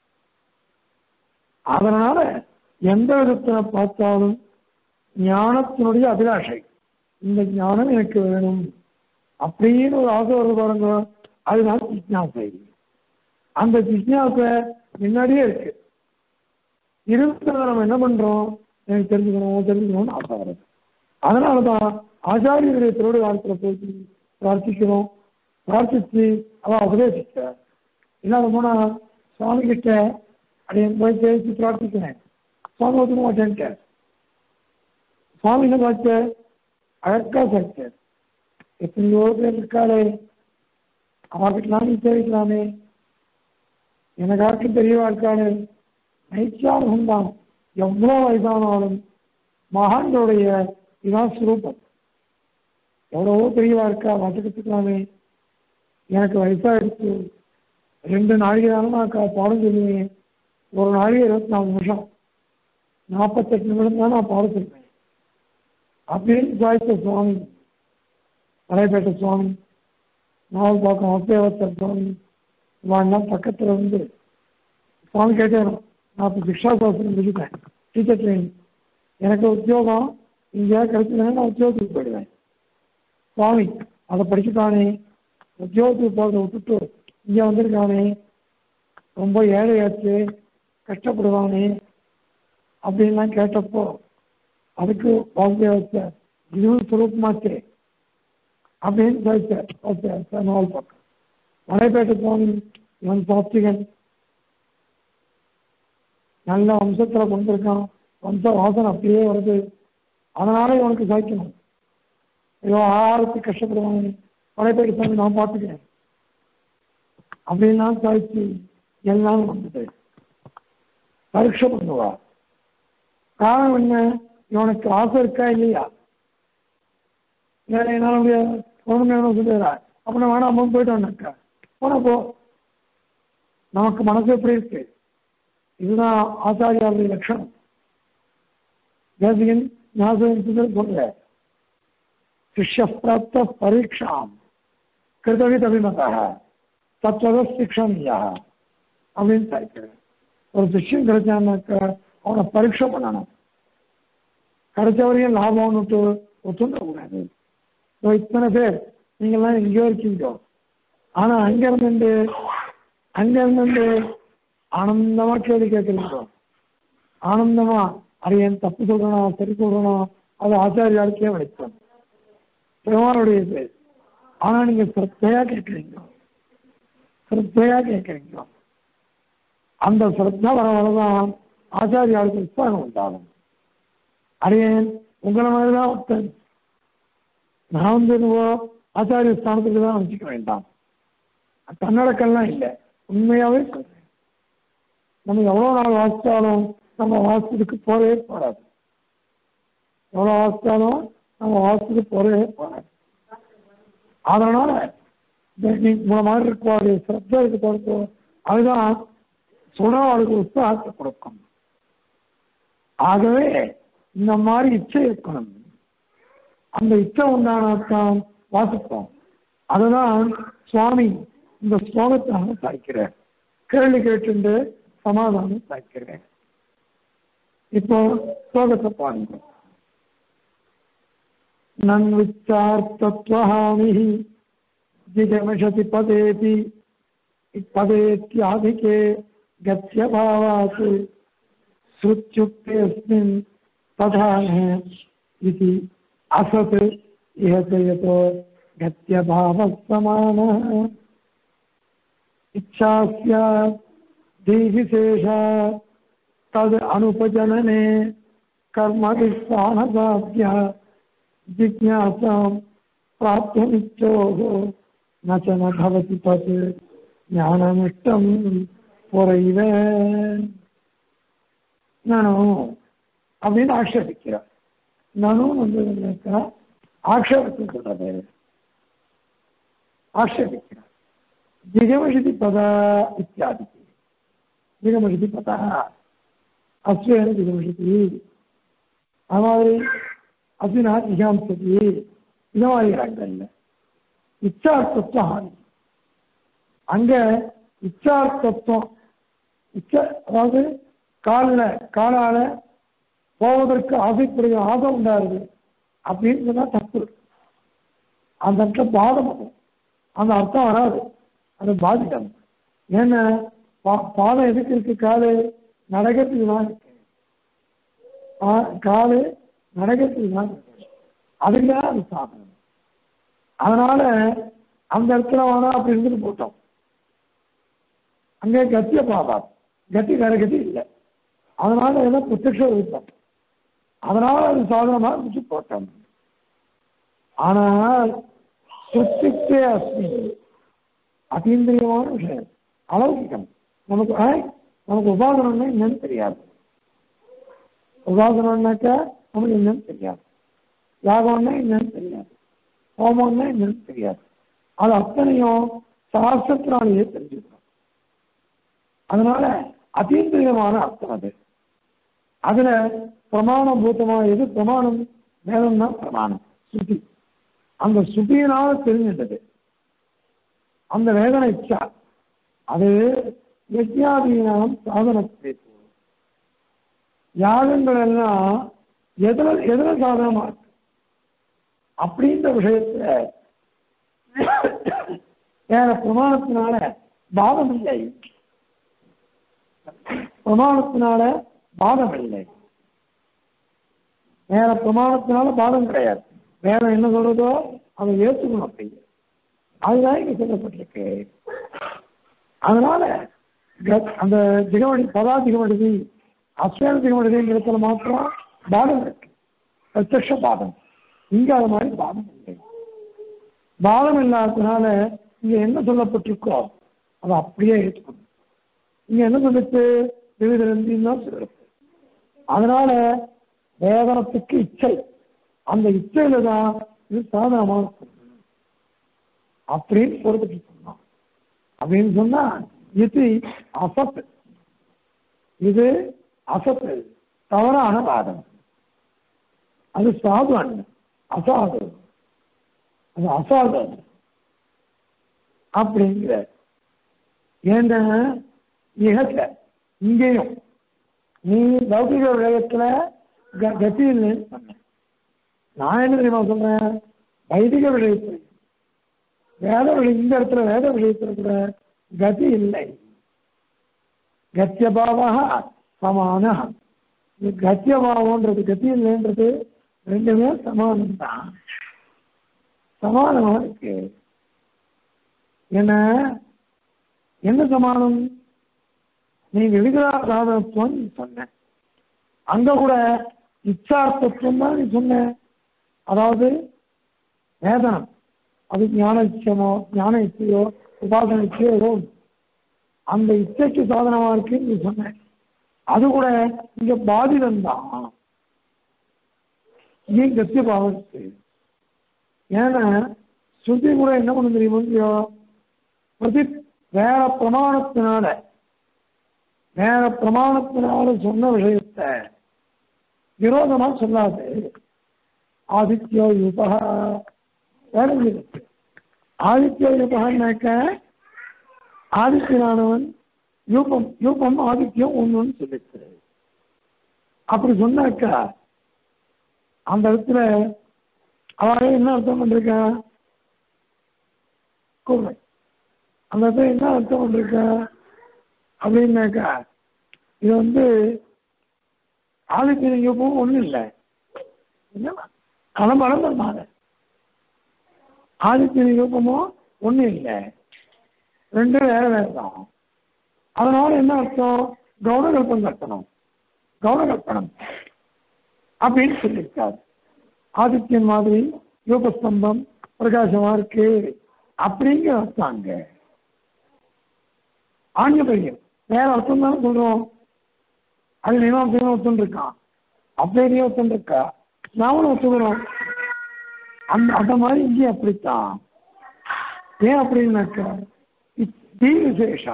அதனால எந்த விதத்துல பார்த்தாலும் ஞானத்தினுடைய அபிலாஷை இந்த ஞானம் எனக்கு வேணும் அப்படின்னு ஒரு ஆசை வருது பாருங்க அதுதான் ஜிக்ஞாசை அந்த ஜிக்ஞாசை முன்னாடியே இருக்கு இருக்கிறத நம்ம என்ன பண்றோம் எனக்கு தெரிஞ்சுக்கணும் தெரிஞ்சுக்கணும்னு ஆசை வருது அதனாலதான் ஆச்சாரியருடைய திருவிழா காலத்துல போய் பிரார்த்திக்கணும் பிரார்த்திச்சு அவன் உபதேசிக்க இல்லாத போனா சுவாமி கிட்ட அப்படியே போய் பேசி பிரார்த்திக்கிறேன் சுவாமி ஒத்துக்க மாட்டேன்ட்டேன் சுவாமி என்ன பார்த்த அழகா சேர்த்த எத்தனையோ பேர் இருக்காளே அவர்கிட்டலாம் நீ சேவிக்கலாமே எனக்காருக்கும் பெரியவா இருக்காளே நைச்சாரம் தான் எவ்வளோ வயசானாலும் மகான்களுடைய இதான் சுரூபம் எவ்வளவோ பெரியவா இருக்கா வட்டுக்கத்துக்கலாமே எனக்கு வயசாயிடுச்சு ரெண்டு நாளைக்கு தானே நான் கா- பாடம் சொல்லுவேன் ஒரு நாளைக்கு இருபத்தி நாலு நிமிஷம் நாற்பத்தெட்டு நிமிடம் தான் நான் பாடம் சொல்லுவேன் அப்படின்னு சாய்த்த சுவாமி மலைப்பேட்டை சுவாமி நாவல் பார்க்கும் அத்தியாவத்தர் சுவாமி இவெல்லாம் பக்கத்தில் வந்து சுவாமி கேட்டேன் நான் இப்போ சிக்ஷா சாஸ்திரம் முடிச்சுட்டேன் டீச்சர் ட்ரைனிங் எனக்கு உத்தியோகம் இங்கே கிடைச்சதுன்னா நான் உத்தியோகத்துக்கு போயிடுவேன் சுவாமி அதை படிச்சுட்டானே உத்தியோகத்துக்கு போகிறத விட்டுட்டு இங்கே வந்திருக்கானே ரொம்ப ஏழையாச்சு கஷ்டப்படுவானே அப்படின்லாம் கேட்டப்போ அதுக்கு வாசிய வச்ச இதுவும் சுரூபமாச்சே அப்படின்னு சொல்லிட்டார் நாவல் பக்கம் மலைப்பேட்டை சுவாமி இவன் சாஸ்திகன் நல்ல வம்சத்துல கொண்டிருக்கான் வம்ச வாசனை அப்படியே வருது அதனால இவனுக்கு சாய்க்கணும் ஐயோ ஆகாரத்துக்கு கஷ்டப்படுவாங்க மலைப்பேட்டை சுவாமி நான் பார்த்துக்கிறேன் அப்படின்லாம் சாய்ச்சி எல்லாம் வந்துட்டு பரீட்சை பண்ணுவா காரணம் என்ன இவனுக்கு ஆசை இருக்கா இல்லையா வேற என்னால முடியாது ஒண்ணுமே என்ன சொல்லுறா அப்படின்னா வேணாம் அம்மா போயிட்டோம்னாக்கா போனா போ நமக்கு மனசு எப்படி இருக்கு இதுதான் ஆச்சாரியாருடைய லட்சணம் தேசிகன் ஞாபகம் சொல்ற சிஷ்ய பிராப்த பரீட்சாம் கிருதவித் அபிமதா தத்துவத சிக்ஷணியா அப்படின்னு சொல்லிக்கிறேன் ஒரு சிஷ்யம் கிடைச்சான்னாக்க அவனை பரீட்சை பண்ணணும் கிடைச்ச வரையும் லாபம்னுட்டு ஒத்துண்டக்கூடாது இதோ இத்தனை பேர் நீங்கள்லாம் எங்கேயோ இருக்கீங்க ஆனா அங்க இருந்துட்டு அங்க இருந்துட்டு ஆனந்தமா கேள்வி கேட்குறீங்க ஆனந்தமா அது என் தப்பு சொல்றணும் சரி சொல்றணும் அது ஆச்சாரியாளுக்கே வலிக்கும் பெருமானுடையது ஆனா நீங்க சிரத்தையா கேட்குறீங்க சிரத்தையா கேட்குறீங்க அந்த சிரத்தா வர வரதான் ஆச்சாரியாளுக்கு உற்சாகம் உண்டாகும் அடையேன் உங்களை மாதிரி தான் ஒருத்தன் நான் வந்து என்னவோ ஆச்சாரிய ஸ்தானத்துக்கு தான் வச்சுக்க வேண்டாம் கன்னடக்கெல்லாம் இல்லை உண்மையாவே சொல்றேன் நம்ம எவ்வளவு நாள் வாசித்தாலும் நம்ம வாசத்துக்கு போறவே போறாது எவ்வளவு வாசித்தாலும் நம்ம வாசத்துக்கு போறவே போறாது அதனால நீ உங்களை மாதிரி இருக்கக்கூடிய சிரத்தை இருக்கு பொறுத்து அதுதான் சொல்றவர்களுக்கு உற்சாகத்தை கொடுக்கும் ஆகவே இந்த மாதிரி இச்சை இருக்கணும் அந்த இச்சை உண்டானதான் வாசிப்போம் அதுதான் சுவாமி இந்த ஸ்லோகத்தாக சாய்க்கிறார் கேள்வி கேட்டு சமாதானம் சாய்க்கிறேன் இப்போ ஸ்லோகத்தை பாருங்க நன்விச்சார்த்தத்வஹாமி ஜிகமிஷதி பதேபி पदेत्याधिके गत्यभावात् श्रुत्युक्तेऽस्मिन् तथा इति असत् इह च यतो गत्यभावः समानः इच्छा स्यात् धीविशेषा तद् अनुपजनने कर्मभिस्थानसाध्य जिज्ञासां प्राप्तुमिच्छोः न च न भवति तत् ஞானமிஷ்டம் பொறைவ நானும் அப்படின்னு ஆக்ஷேபிக்கிறார் நானும் வந்து ஆக்ஷேபத்தை சொல்றது ஆக்ஷேபிக்கிறார் ஜிகமஷிதி பத இத்தியாதி ஜிகமஷிதி பத அஸ்வேன ஜிகமஷிதி அது மாதிரி அஸ்வினா ஜிகாம்சதி இந்த மாதிரி இடங்கள்ல இச்சார்த்தத்துவ ஹானி அங்க இச்சார்த்தத்துவம் இச்ச அதாவது காலில் காலால போவதற்கு ஆசைப்படுகிற ஆசை உண்டாருது அப்படின்னு சொன்னா தப்பு அந்த இடத்துல பாதம் வரும் அந்த அர்த்தம் வராது அது பாதிக்கும் ஏன்னா பா- பாதம் எதுக்கு இருக்கு காலு நடக்கிறதுக்கு தான் இருக்கு ஆ- காலு நடக்கிறதுக்கு தான் இருக்கு அதுக்கு தான் அது சாதனம் அதனால அந்த இடத்துல வேணா அப்படி இருந்துட்டு போட்டோம் அங்கே கத்திய பாதாம் கத்தி வேற கத்தி இல்லை அதனால ஏதோ பிரத்யக்ஷ விருப்பம் அதனால அது சாதனமாக இருந்துச்சு போட்டோம் ஆனால் சுத்தித்தே அஸ்மி அதீந்திரியமான விஷயம் அலௌகிகம் நமக்கு ஆ, நமக்கு உபாசனம்னா என்னன்னு தெரியாது உபாசனம்னாக்கா நமக்கு என்னன்னு தெரியாது யாகம்னா என்னன்னு தெரியாது ஹோமம்னா என்னன்னு தெரியாது அது அத்தனையும் சாஸ்திரத்தினாலேயே தெரிஞ்சுக்கணும் அதனால அதீந்திரியமான அர்த்தம் அது அதுல பிரமாணபூதமா எது பிரமாணம் வேதம் தான் பிரமாணம் சுத்தி அந்த சுத்தியினால தெரிஞ்சிட்டது அந்த வேதனை இச்சா அது யஜ்ஞாதீனம் சாதனத்தை யாகங்கள் எல்லாம் எதுல எதுல சாதனமா இருக்கு அப்படின்ற விஷயத்துல வேற பிரமாணத்தினால பாதம் இல்லை பிரமாணத்தினால பாதம் இல்லை வேற பிரமாணத்தினால பாதம் கிடையாது வேற என்ன சொல்றதோ அதை ஏற்றுக்கணும் அப்படிங்க அதுதான் இங்க சொல்லப்பட்டிருக்கு அதனால க- அந்த திகமணி பதா திகமடி அஸ்வேன திகமடிங்கிறதுல மாத்திரம் பாதம் இருக்கு பிரத்யக்ஷ பாதம் இங்க அது மாதிரி பாதம் இல்லை பாதம் இல்லாததுனால இங்க என்ன சொல்லப்பட்டிருக்கோ அதை அப்படியே ஏற்றுக்கணும் இங்க என்ன சொல்லுச்சு விவித நந்தின்னு தான் சொல்லிருக்கு அதனால வேதனத்துக்கு இச்சை அந்த இச்சையில தான் இது சாதனமாக இருக்கும். அப்படின்னு பொறுத்துட்டு சொன்னோம் அப்படின்னு சொன்னா இது அசத்து இது அசத்து தவறான வாதம் அது சாது அல்ல அசாது அது அசாது அல்ல அப்படிங்கிற ஏன்னா இகத்துல இங்கேயும் நீ லௌகிக விடயத்துல க- கதி இல்லைன்னு சொன்ன நான் என்ன தெரியுமா சொல்றேன் வைதிக விடயத்தில் வேத விடை இந்த இடத்துல வேத விடயத்தில் கூட கதி இல்லை கத்தியபாவா சமான கத்தியபாவம்ன்றது கதி இல்லைன்றது ரெண்டுமே சமானம் தான் சமானமா இருக்கு என்ன என்ன சமானம் நீ விவிதா சாதனத்துவம் நீ சொன்ன அங்க கூட இச்சார்த்தத்துவம் தான் நீ சொன்ன அதாவது வேதனம் அது ஞான இச்சமோ ஞான இச்சையோ உபாசன இச்சையோ ஏதோ ஒண்ணு. அந்த இச்சைக்கு சாதனமா இருக்கு நீ சொன்ன அது கூட இங்க பாதிதம் தான் இங்கே கத்திய பாவம் இருக்கு ஏன்னா ஸ்ருதி கூட என்ன பண்ண தெரியுமோ இல்லையோ பிரதி வேற பிரமாணத்தினால வேற பிரமாணத்தினால சொன்ன விஷயத்தை விரோதமா சொல்லாது ஆதித்யோ யுபா வேற இருக்கு ஆதித்யோ யுபகான்னாக்க ஆதித்யனானவன் யூபம் யூபம் ஆதித்யம் ஒண்ணுன்னு சொல்லிச்சு அப்படி சொன்னாக்கா அந்த இடத்துல அவரே என்ன அர்த்தம் பண்ணிருக்கா கூறுமை அந்த இடத்துல என்ன அர்த்தம் பண்ணிருக்கா அப்படின்னாக்கா இது வந்து ஆதித்ய யூபம் ஒண்ணும் இல்லை என்னன்னா களமளந்த மாத ஆதித்ய யூபமோ ஒண்ணும் இல்லை ரெண்டும் வேற வேற தான் அதனால என்ன அர்த்தம் கௌனகல்பம் கட்டணும் கௌனகல்பனம் அப்படின்னு சொல்லியிருக்காரு ஆதித்யன் மாதிரி யூபஸ்தம்பம் பிரகாசமா இருக்கு அப்படிங்கிற அர்த்தம் அங்க ஆங்கில பையன் வேற அர்த்தம் தானே சொல்றோம் அது மீமாசையும் ஒருத்தன் இருக்கான் அப்படியே ஒருத்தன் இருக்கா நாமளும் ஒத்துக்கிறோம் அந்த அந்த மாதிரி இங்கே அப்படித்தான் ஏன் அப்படின்னாக்கா தீ விசேஷா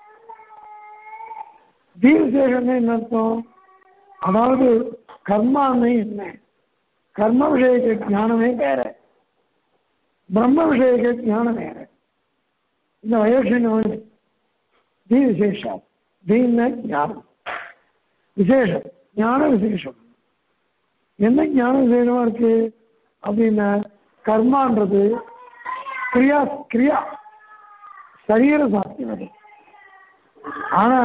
தீ விசேஷம் என்ன அர்த்தம் அதாவது கர்மான்னு என்ன கர்ம விஷயக்க ஞானமே வேற பிரம்ம விஷயக்க ஞானம் வேற இந்த வயோஷன் தீ விசேஷா தீன ஞானம் விசேஷம் ஞான விசேஷம் என்ன ஞான விசேஷமா இருக்கு அப்படின்னா கர்மான்றது கிரியா கிரியா சரீர சாத்தியம் அது ஆனா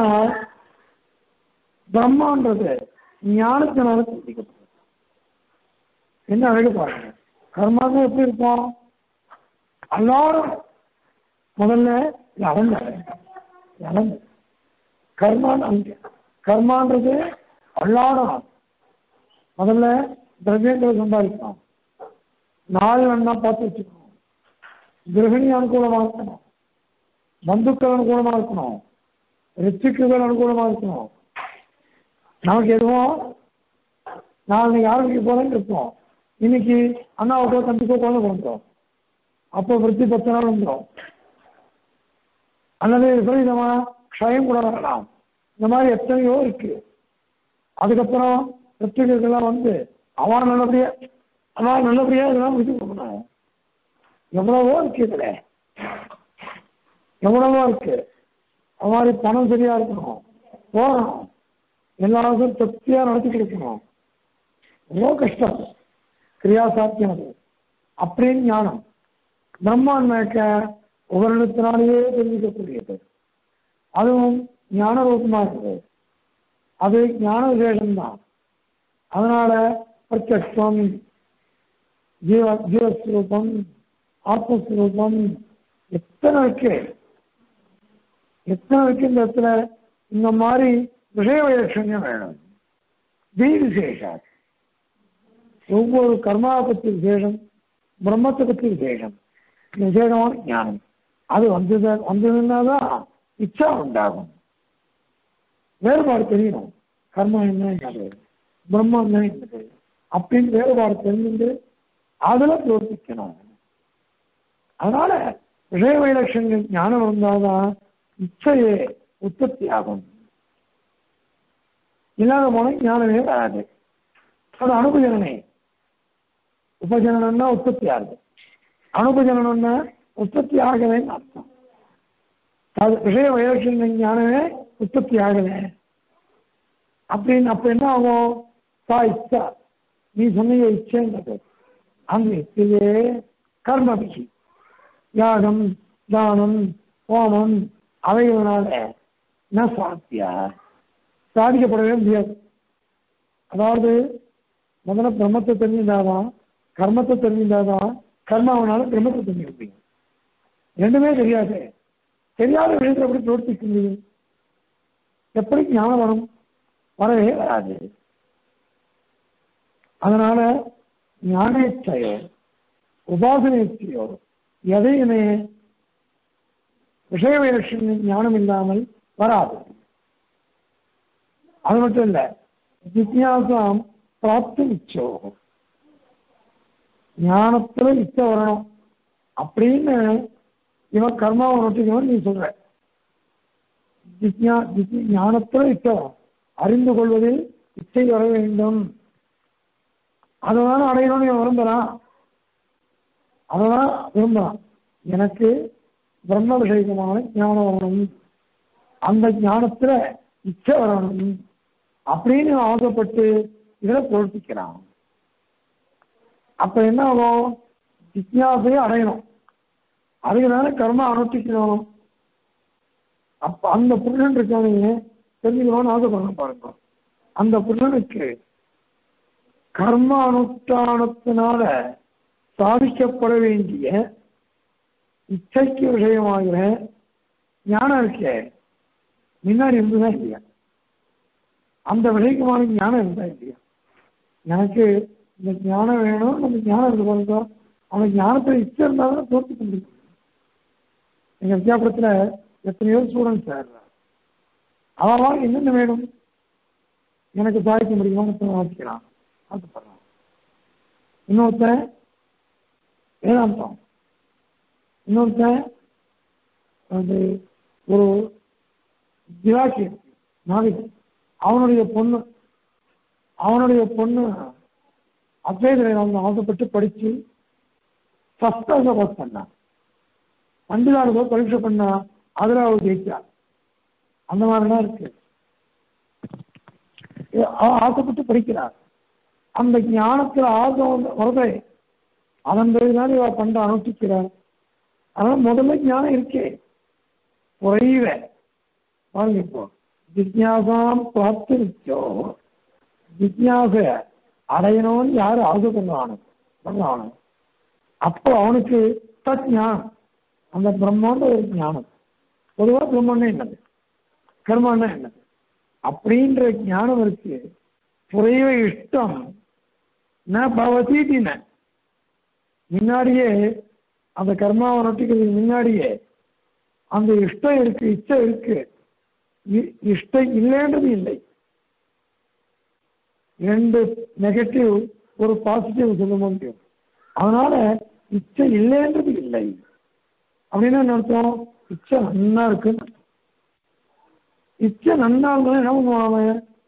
பிரம்மான்றது ஞானத்தினால சிந்திக்கப்பட்டது என்ன அழகு பாருங்க கர்மாங்க எப்படி இருக்கும் எல்லாரும் முதல்ல இழந்த இழந்த கர்மான் அங்க கர்மான்றது எல்லாரும் முதல்ல திரவியங்களை சம்பாதிக்கணும் நாலு வேணா பார்த்து வச்சுக்கணும் கிரகிணி அனுகூலமா இருக்கணும் பந்துக்கள் அனுகூலமா இருக்கணும் ரிச்சிக்குகள் அனுகூலமா இருக்கணும் நமக்கு எதுவும் நாளைக்கு ஆரோக்கிய போறேன்னு இருப்போம் இன்னைக்கு அண்ணாவுக்கோ தம்பிக்கோ குழந்தை பிறந்தோம் அப்போ விருத்தி பத்து நாள் வந்துடும் அல்லது விபரீதமா க்ஷயம் கூட வரலாம் இந்த மாதிரி எத்தனையோ இருக்கு அதுக்கப்புறம் வெற்றிகள்லாம் வந்து அவன் நல்லபடியா அவன் நல்லபடியா இதெல்லாம் முடிச்சு கொடுக்கணும் எவ்வளவோ இருக்கு இதுல எவ்வளவோ இருக்கு அது மாதிரி பணம் சரியா இருக்கணும் போகணும் எல்லாருக்கும் திருப்தியா நடத்தி கொடுக்கணும் ரொம்ப கஷ்டம் கிரியா சாத்தியம் அது அப்படின்னு ஞானம் பிரம்மாண்மைக்க உபரணத்தினாலேயே தெரிஞ்சிக்கக்கூடியது அதுவும் ஞான ரூபமா இருக்குது அது ஞான விசேஷம்தான் அதனால பிரத்யக்ஷம் ஜீவ ஜீவஸ்வரூபம் ஆத்மஸ்வரூபம் எத்தனை இருக்கு எத்தனை இருக்கு இந்த இடத்துல இந்த மாதிரி விஷய வைலட்சண்யம் வேணும் தி விசேஷா ஒவ்வொரு கர்மாவை பற்றி விசேஷம் பிரம்மத்தை பற்றி விசேஷம் இந்த விசேஷமான ஞானம் அது வந்தது வந்ததுன்னா தான் இச்சா உண்டாகும் வேறுபாடு தெரியணும் கர்மா என்ன என்னது பிரம்மம் என்ன என்னது அப்படின்னு வேறுபாடு தெரிஞ்சுட்டு அதுல பிரவர்த்திக்கணும் அதனால விஷய வைலட்சங்கள் ஞானம் இருந்தால்தான் இச்சையே உற்பத்தி ஆகும் இல்லாத போன ஞானமே வராது அது அனுபஜனனே உபஜனனம்னா உற்பத்தி ஆகுது அனுபஜனனம்னா உற்பத்தி ஆகலைன்னு அர்த்தம் அது விஷய வைலட்சண ஞானமே உற்பத்தி ஆகலை அப்படின்னு அப்ப என்ன ஆகும் சா இச்சா நீ சொன்னீங்க இச்சைன்றது அந்த இச்சையே கர்மபிகி யாகம் தானம் ஹோமம் அவைகளால என்ன சாத்தியா சாதிக்கப்படவே முடியாது அதாவது முதல்ல பிரம்மத்தை தெரிஞ்சிருந்தாதான் கர்மத்தை தெரிஞ்சிருந்தாதான் கர்மாவனால பிரம்மத்தை தெரிஞ்சுக்க முடியும் ரெண்டுமே தெரியாது தெரியாத விஷயத்தை எப்படி பிரவர்த்திக்க முடியும் எப்படி ஞானம் வரும் வரவே வராது அதனால ஞானேச்சையோ உபாசனேச்சையோ எதையுமே விஷய வைலட்சண ஞானம் இல்லாமல் வராது அது மட்டும் இல்ல ஜிக்யாசாம் பிராப்தி இச்சோ ஞானத்துல இச்சை வரணும் அப்படின்னு இவன் கர்மாவை நோட்டிக்கணும் நீ சொல்ற ஜிக்யா ஜிக் ஞானத்துல இச்சை வரும் அறிந்து கொள்வதில் இச்சை வர வேண்டும் அதனால அடையணும்னு இவன் விரும்புறான் அதெல்லாம் விரும்புறான் எனக்கு பிரம்ம விஷயமான ஞானம் வரணும் அந்த ஞானத்துல இச்சை வரணும் அப்படின்னு ஆசைப்பட்டு இதில் பிரவர்த்திக்கிறான் அப்ப என்ன ஆகும் ஜிக்யாசையை அடையணும் அதுக்குதானே கர்மா அனுஷ்டிக்கணும் அப்ப அந்த புருஷன் இருக்கானுங்க தெரிஞ்சுக்கணும்னு ஆசைப்படணும் பாருங்க அந்த புருஷனுக்கு கர்ம அனுஷ்டானத்தினால சாதிக்கப்பட வேண்டிய இச்சைக்கு விஷயமாகிற ஞானம் இருக்கே முன்னாடி இருந்துதான் இல்லையா அந்த விஷயக்குமான ஞானம் இருந்தா இல்லையா எனக்கு இந்த ஞானம் வேணும் நம்ம ஞானம் இருக்கு பாருங்க அந்த ஞானத்தை இச்சை இருந்தாலும் தோற்று முடியும் எங்க வித்யாபுரத்துல எத்தனையோ ஸ்டூடெண்ட்ஸ் சேர்றாங்க அவன் என்னென்ன வேணும் எனக்கு சாதிக்க முடியுமா மொத்தம் வாசிக்கிறான் ஆசைப்படுறான் இன்னொருத்தன் வேதாந்தம் இன்னொருத்தன் அது ஒரு திவாக்கி நாவிகன் அவனுடைய பொண்ணு அவனுடைய பொண்ணு அத்வைத அவங்க ஆசைப்பட்டு படிச்சு ஃபர்ஸ்ட் கிளாஸ் பாஸ் பண்ணான் பண்டிதாடு பரீட்சை பண்ணா அதுல அவள் ஜெயிச்சா அந்த மாதிரிலாம் இருக்கு அவ ஆசைப்பட்டு படிக்கிறார் அந்த ஞானத்துல ஆசை வருதே அதன் பிறகுதான் இவ பண்ட அனுஷ்டிக்கிறார் அதனால முதல்ல ஞானம் இருக்கே குறைவ பாருங்க இப்போ ஜிக்யாசாம் பிராப்தி நிச்சோ ஜிக்யாச அடையணும்னு யாரு ஆசை பண்ணுவானு பண்ணுவானு அப்போ அவனுக்கு தத் ஞானம் அந்த பிரம்மன்ற ஒரு ஞானம் பொதுவாக பிரம்மன்னா என்னது கர்மன்னா என்னது அப்படின்ற ஞானம் இருக்கு குறைவ இஷ்டம் ந பவதீட்டின முன்னாடியே அந்த கர்மாவை நொட்டிக்கிறதுக்கு முன்னாடியே அந்த இஷ்டம் இருக்கு இச்சை இருக்கு இஷ்டம் இல்லைன்றது இல்லை ரெண்டு நெகட்டிவ் ஒரு பாசிட்டிவ் சொல்ல முடியும் அதனால இச்சை இல்லைன்றது இல்லை அப்படின்னு என்ன அர்த்தம் இச்சை நன்னா இருக்குன்னு இச்சை நன்னா இருந்தாலும் என்ன பண்ணுவாங்க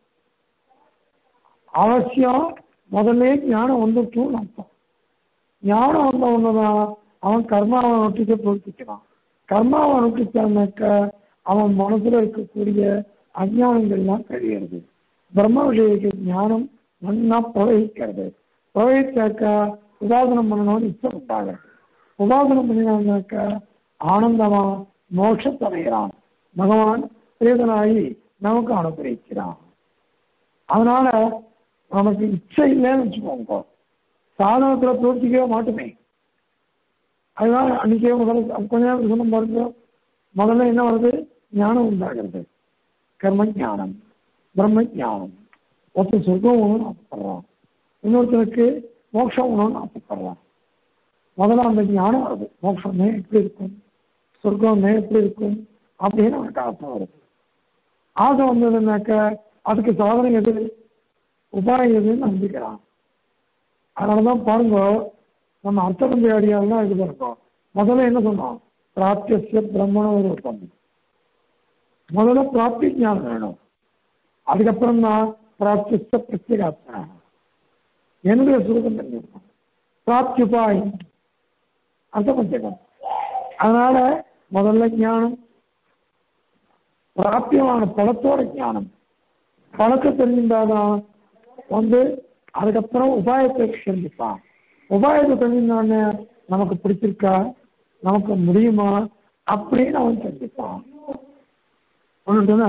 அவசியம் முதல்ல ஞானம் வந்துட்டுன்னு அர்த்தம் ஞானம் வந்த ஒண்ணுதான் அவன் கர்மாவை நொட்டிக்க பொறுத்திக்கிறான் கர்மாவை நொட்டிச்சானாக்க அவன் மனசுல இருக்கக்கூடிய அஞ்ஞானங்கள்லாம் கழியிறது பிரம்ம விஷயக்கு ஞானம் நன்னா பிரவகிக்கிறது பிரவகிச்சாக்கா உதாசனம் பண்ணணும்னு இச்சம் உண்டாகிறது உபாசனம் பண்ணினாக்க ஆனந்தமா மோட்சத்தடைகிறான் பகவான் பிரேதனாகி நமக்கு அனுப்பிக்கிறான் அதனால நமக்கு இச்சை இல்லைன்னு வச்சுக்கோங்க சாதனத்துல பிரவர்த்திக்கவே மாட்டுமே அதுதான் அன்னைக்கே முதல்ல கொஞ்ச நேரம் சொன்ன பாருங்க முதல்ல என்ன வருது ஞானம் உண்டாகிறது கர்ம ஞானம் பிரம்ம ஞானம் ஒருத்தர் சொர்க்கம் ஒன்று ஆசைப்படுறான் இன்னொருத்தருக்கு மோட்சம் ஒன்று ஆசைப்படுறான் முதல்ல அந்த ஞானம் வருது மோட்சமே எப்படி இருக்கும் சொர்க்கமே எப்படி இருக்கும் அப்படின்னு அவனுக்கு ஆசை வருது ஆசை வந்ததுனாக்க அதுக்கு சாதனை எது உபாயம் எதுன்னு நம்பிக்கிறான் அதனாலதான் பாருங்க நம்ம அர்த்தபந்தி அடியாரெல்லாம் இது பண்ணுறோம் முதல்ல என்ன சொன்னோம் பிராப்திய பிரம்மண ரூபம் முதல்ல பிராப்தி ஞானம் வேணும் அதுக்கப்புறம் தான் பிராப்திய பிரத்யேகாத்மா என்னுடைய சுரூபம் தெரிஞ்சிருக்கும் பிராப்தி உபாயம் அர்த்த பஞ்சகம் அதனால முதல்ல ஞானம் பிராப்தியமான பழத்தோட ஞானம் பழத்தை தெரிஞ்சிருந்தாதான் வந்து அதுக்கப்புறம் உபாயத்தை தெரிஞ்சுப்பான் உபாயத்தை தெரிஞ்சிருந்தானே நமக்கு பிடிச்சிருக்கா நமக்கு முடியுமா அப்படின்னு அவன் தெரிஞ்சுப்பான் ஒன்று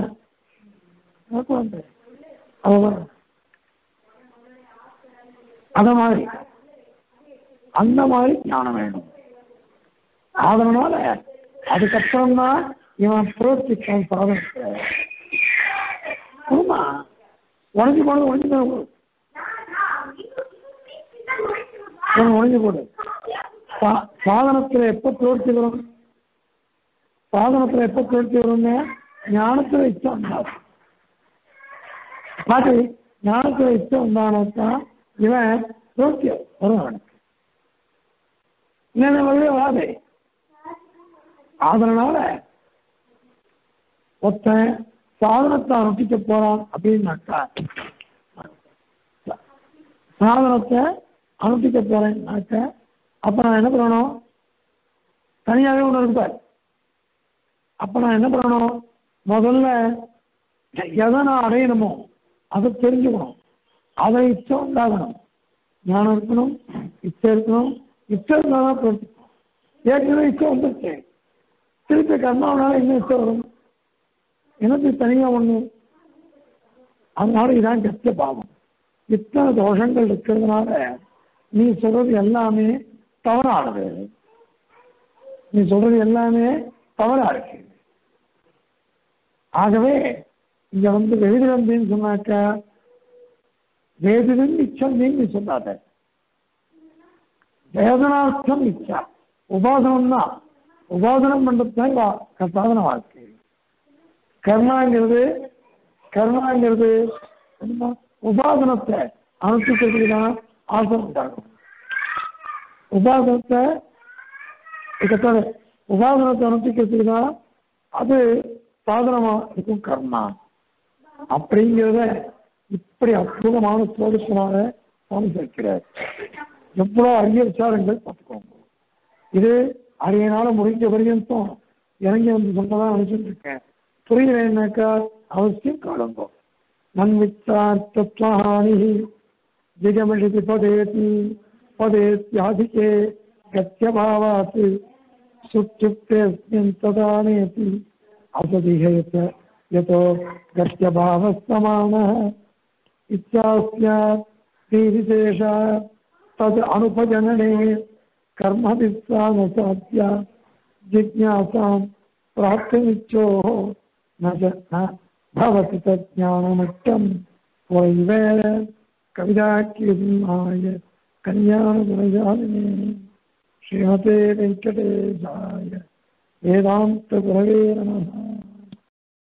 அவன் அந்த மாதிரி அந்த மாதிரி ஞானம் வேணும் அதனால அதுக்கப்புறம் தான் இவன் பிரவர்த்திக்கான் சாதனத்தை ஆமா உடஞ்சி போனது உடஞ்சி போன உடஞ்சி போடு சா- சாதனத்துல எப்ப பிரவர்த்தி வரும் சாதனத்துல எப்ப பிரவர்த்தி வரும்னு ஞானத்துல இச்சம் உண்டாகும் பாட்டு ஞானத்துல இச்சம் உண்டானதான் இவன் பிரவர்த்தி வரும் அவனுக்கு இல்லைன்னா வரவே வராதே அதனால ஒருத்தன் சாதனத்தை அனுப்பிக்க போறான் அப்படின்னாக்கா சாதனத்தை அனுப்பிக்க போறேன்னாக்க அப்ப நான் என்ன பண்ணணும் தனியாகவே ஒன்று இருப்பார் அப்ப நான் என்ன பண்ணணும் முதல்ல எதை நான் அடையணுமோ அதை தெரிஞ்சுக்கணும் அதை இச்சை உண்டாகணும் ஞானம் இருக்கணும் இச்சை இருக்கணும் இச்சை இருந்தால் தான் பிரவர்த்திக்கும் ஏற்கனவே இச்சை வந்துருச்சு திருப்பி கர்மாவனால என்ன இச்சை வரும் எனக்கு தனியா ஒண்ணு அதனால இதான் கத்திய பாவம் இத்தனை தோஷங்கள் இருக்கிறதுனால நீ சொல்றது எல்லாமே தவறானது நீ சொல்றது எல்லாமே தவறா இருக்கு ஆகவே இங்க வந்து வெகுதிரம்பின்னு சொன்னாக்கா வேதிதன் இச்சம் நீ சொல்லாத வேதனார்த்தம் இச்சா உபாசனம் தான் உபாசனம் பண்றது சாதன வாழ்க்கை கர்மாங்கிறது கர்மாங்கிறது என்ன? உபாசனத்தை அனுஷ்டிக்கிறதுக்கு தான் ஆசை உண்டாகும் உபாசனத்தை இதுக்கத்தான உபாசனத்தை அனுஷ்டிக்கிறதுக்கு தான் அது சாதனமா இருக்கும் கர்மா அப்படிங்கிறத இப்படி அற்புதமான ஸ்லோகத்தினால சுவாமி சேர்க்கிறார் எவ்வளவு அரிய விசாரங்கள் பார்த்துக்கோங்க இது அரியனால முடிஞ்ச பரியந்தம் இறங்கி வந்து சொன்னதான் நினைச்சிட்டு இருக்கேன் புரியலைன்னாக்கா அவசியம் காணுங்கோ நன்மித்தார்த்தத்வஹானி ஜிகமிஷிதி பதேதி பதேத்யாதிகே கத்தியபாவாத் சுற்றுப்தேஸ்மின் ததானேதி असदिहेत यतो गत्यभावस्तमानः इत्यास्यात् विशेषा तद् अनुपजनने कर्मविस्सानसाध्या जिज्ञासां प्राप्तुमिच्छोः न च न भवति तज्ज्ञानमट्टं वैव कविदाख्यमाय कल्याणगुणजालिने श्रीमते वेङ्कटेशाय वेदान्तगुरवे नमः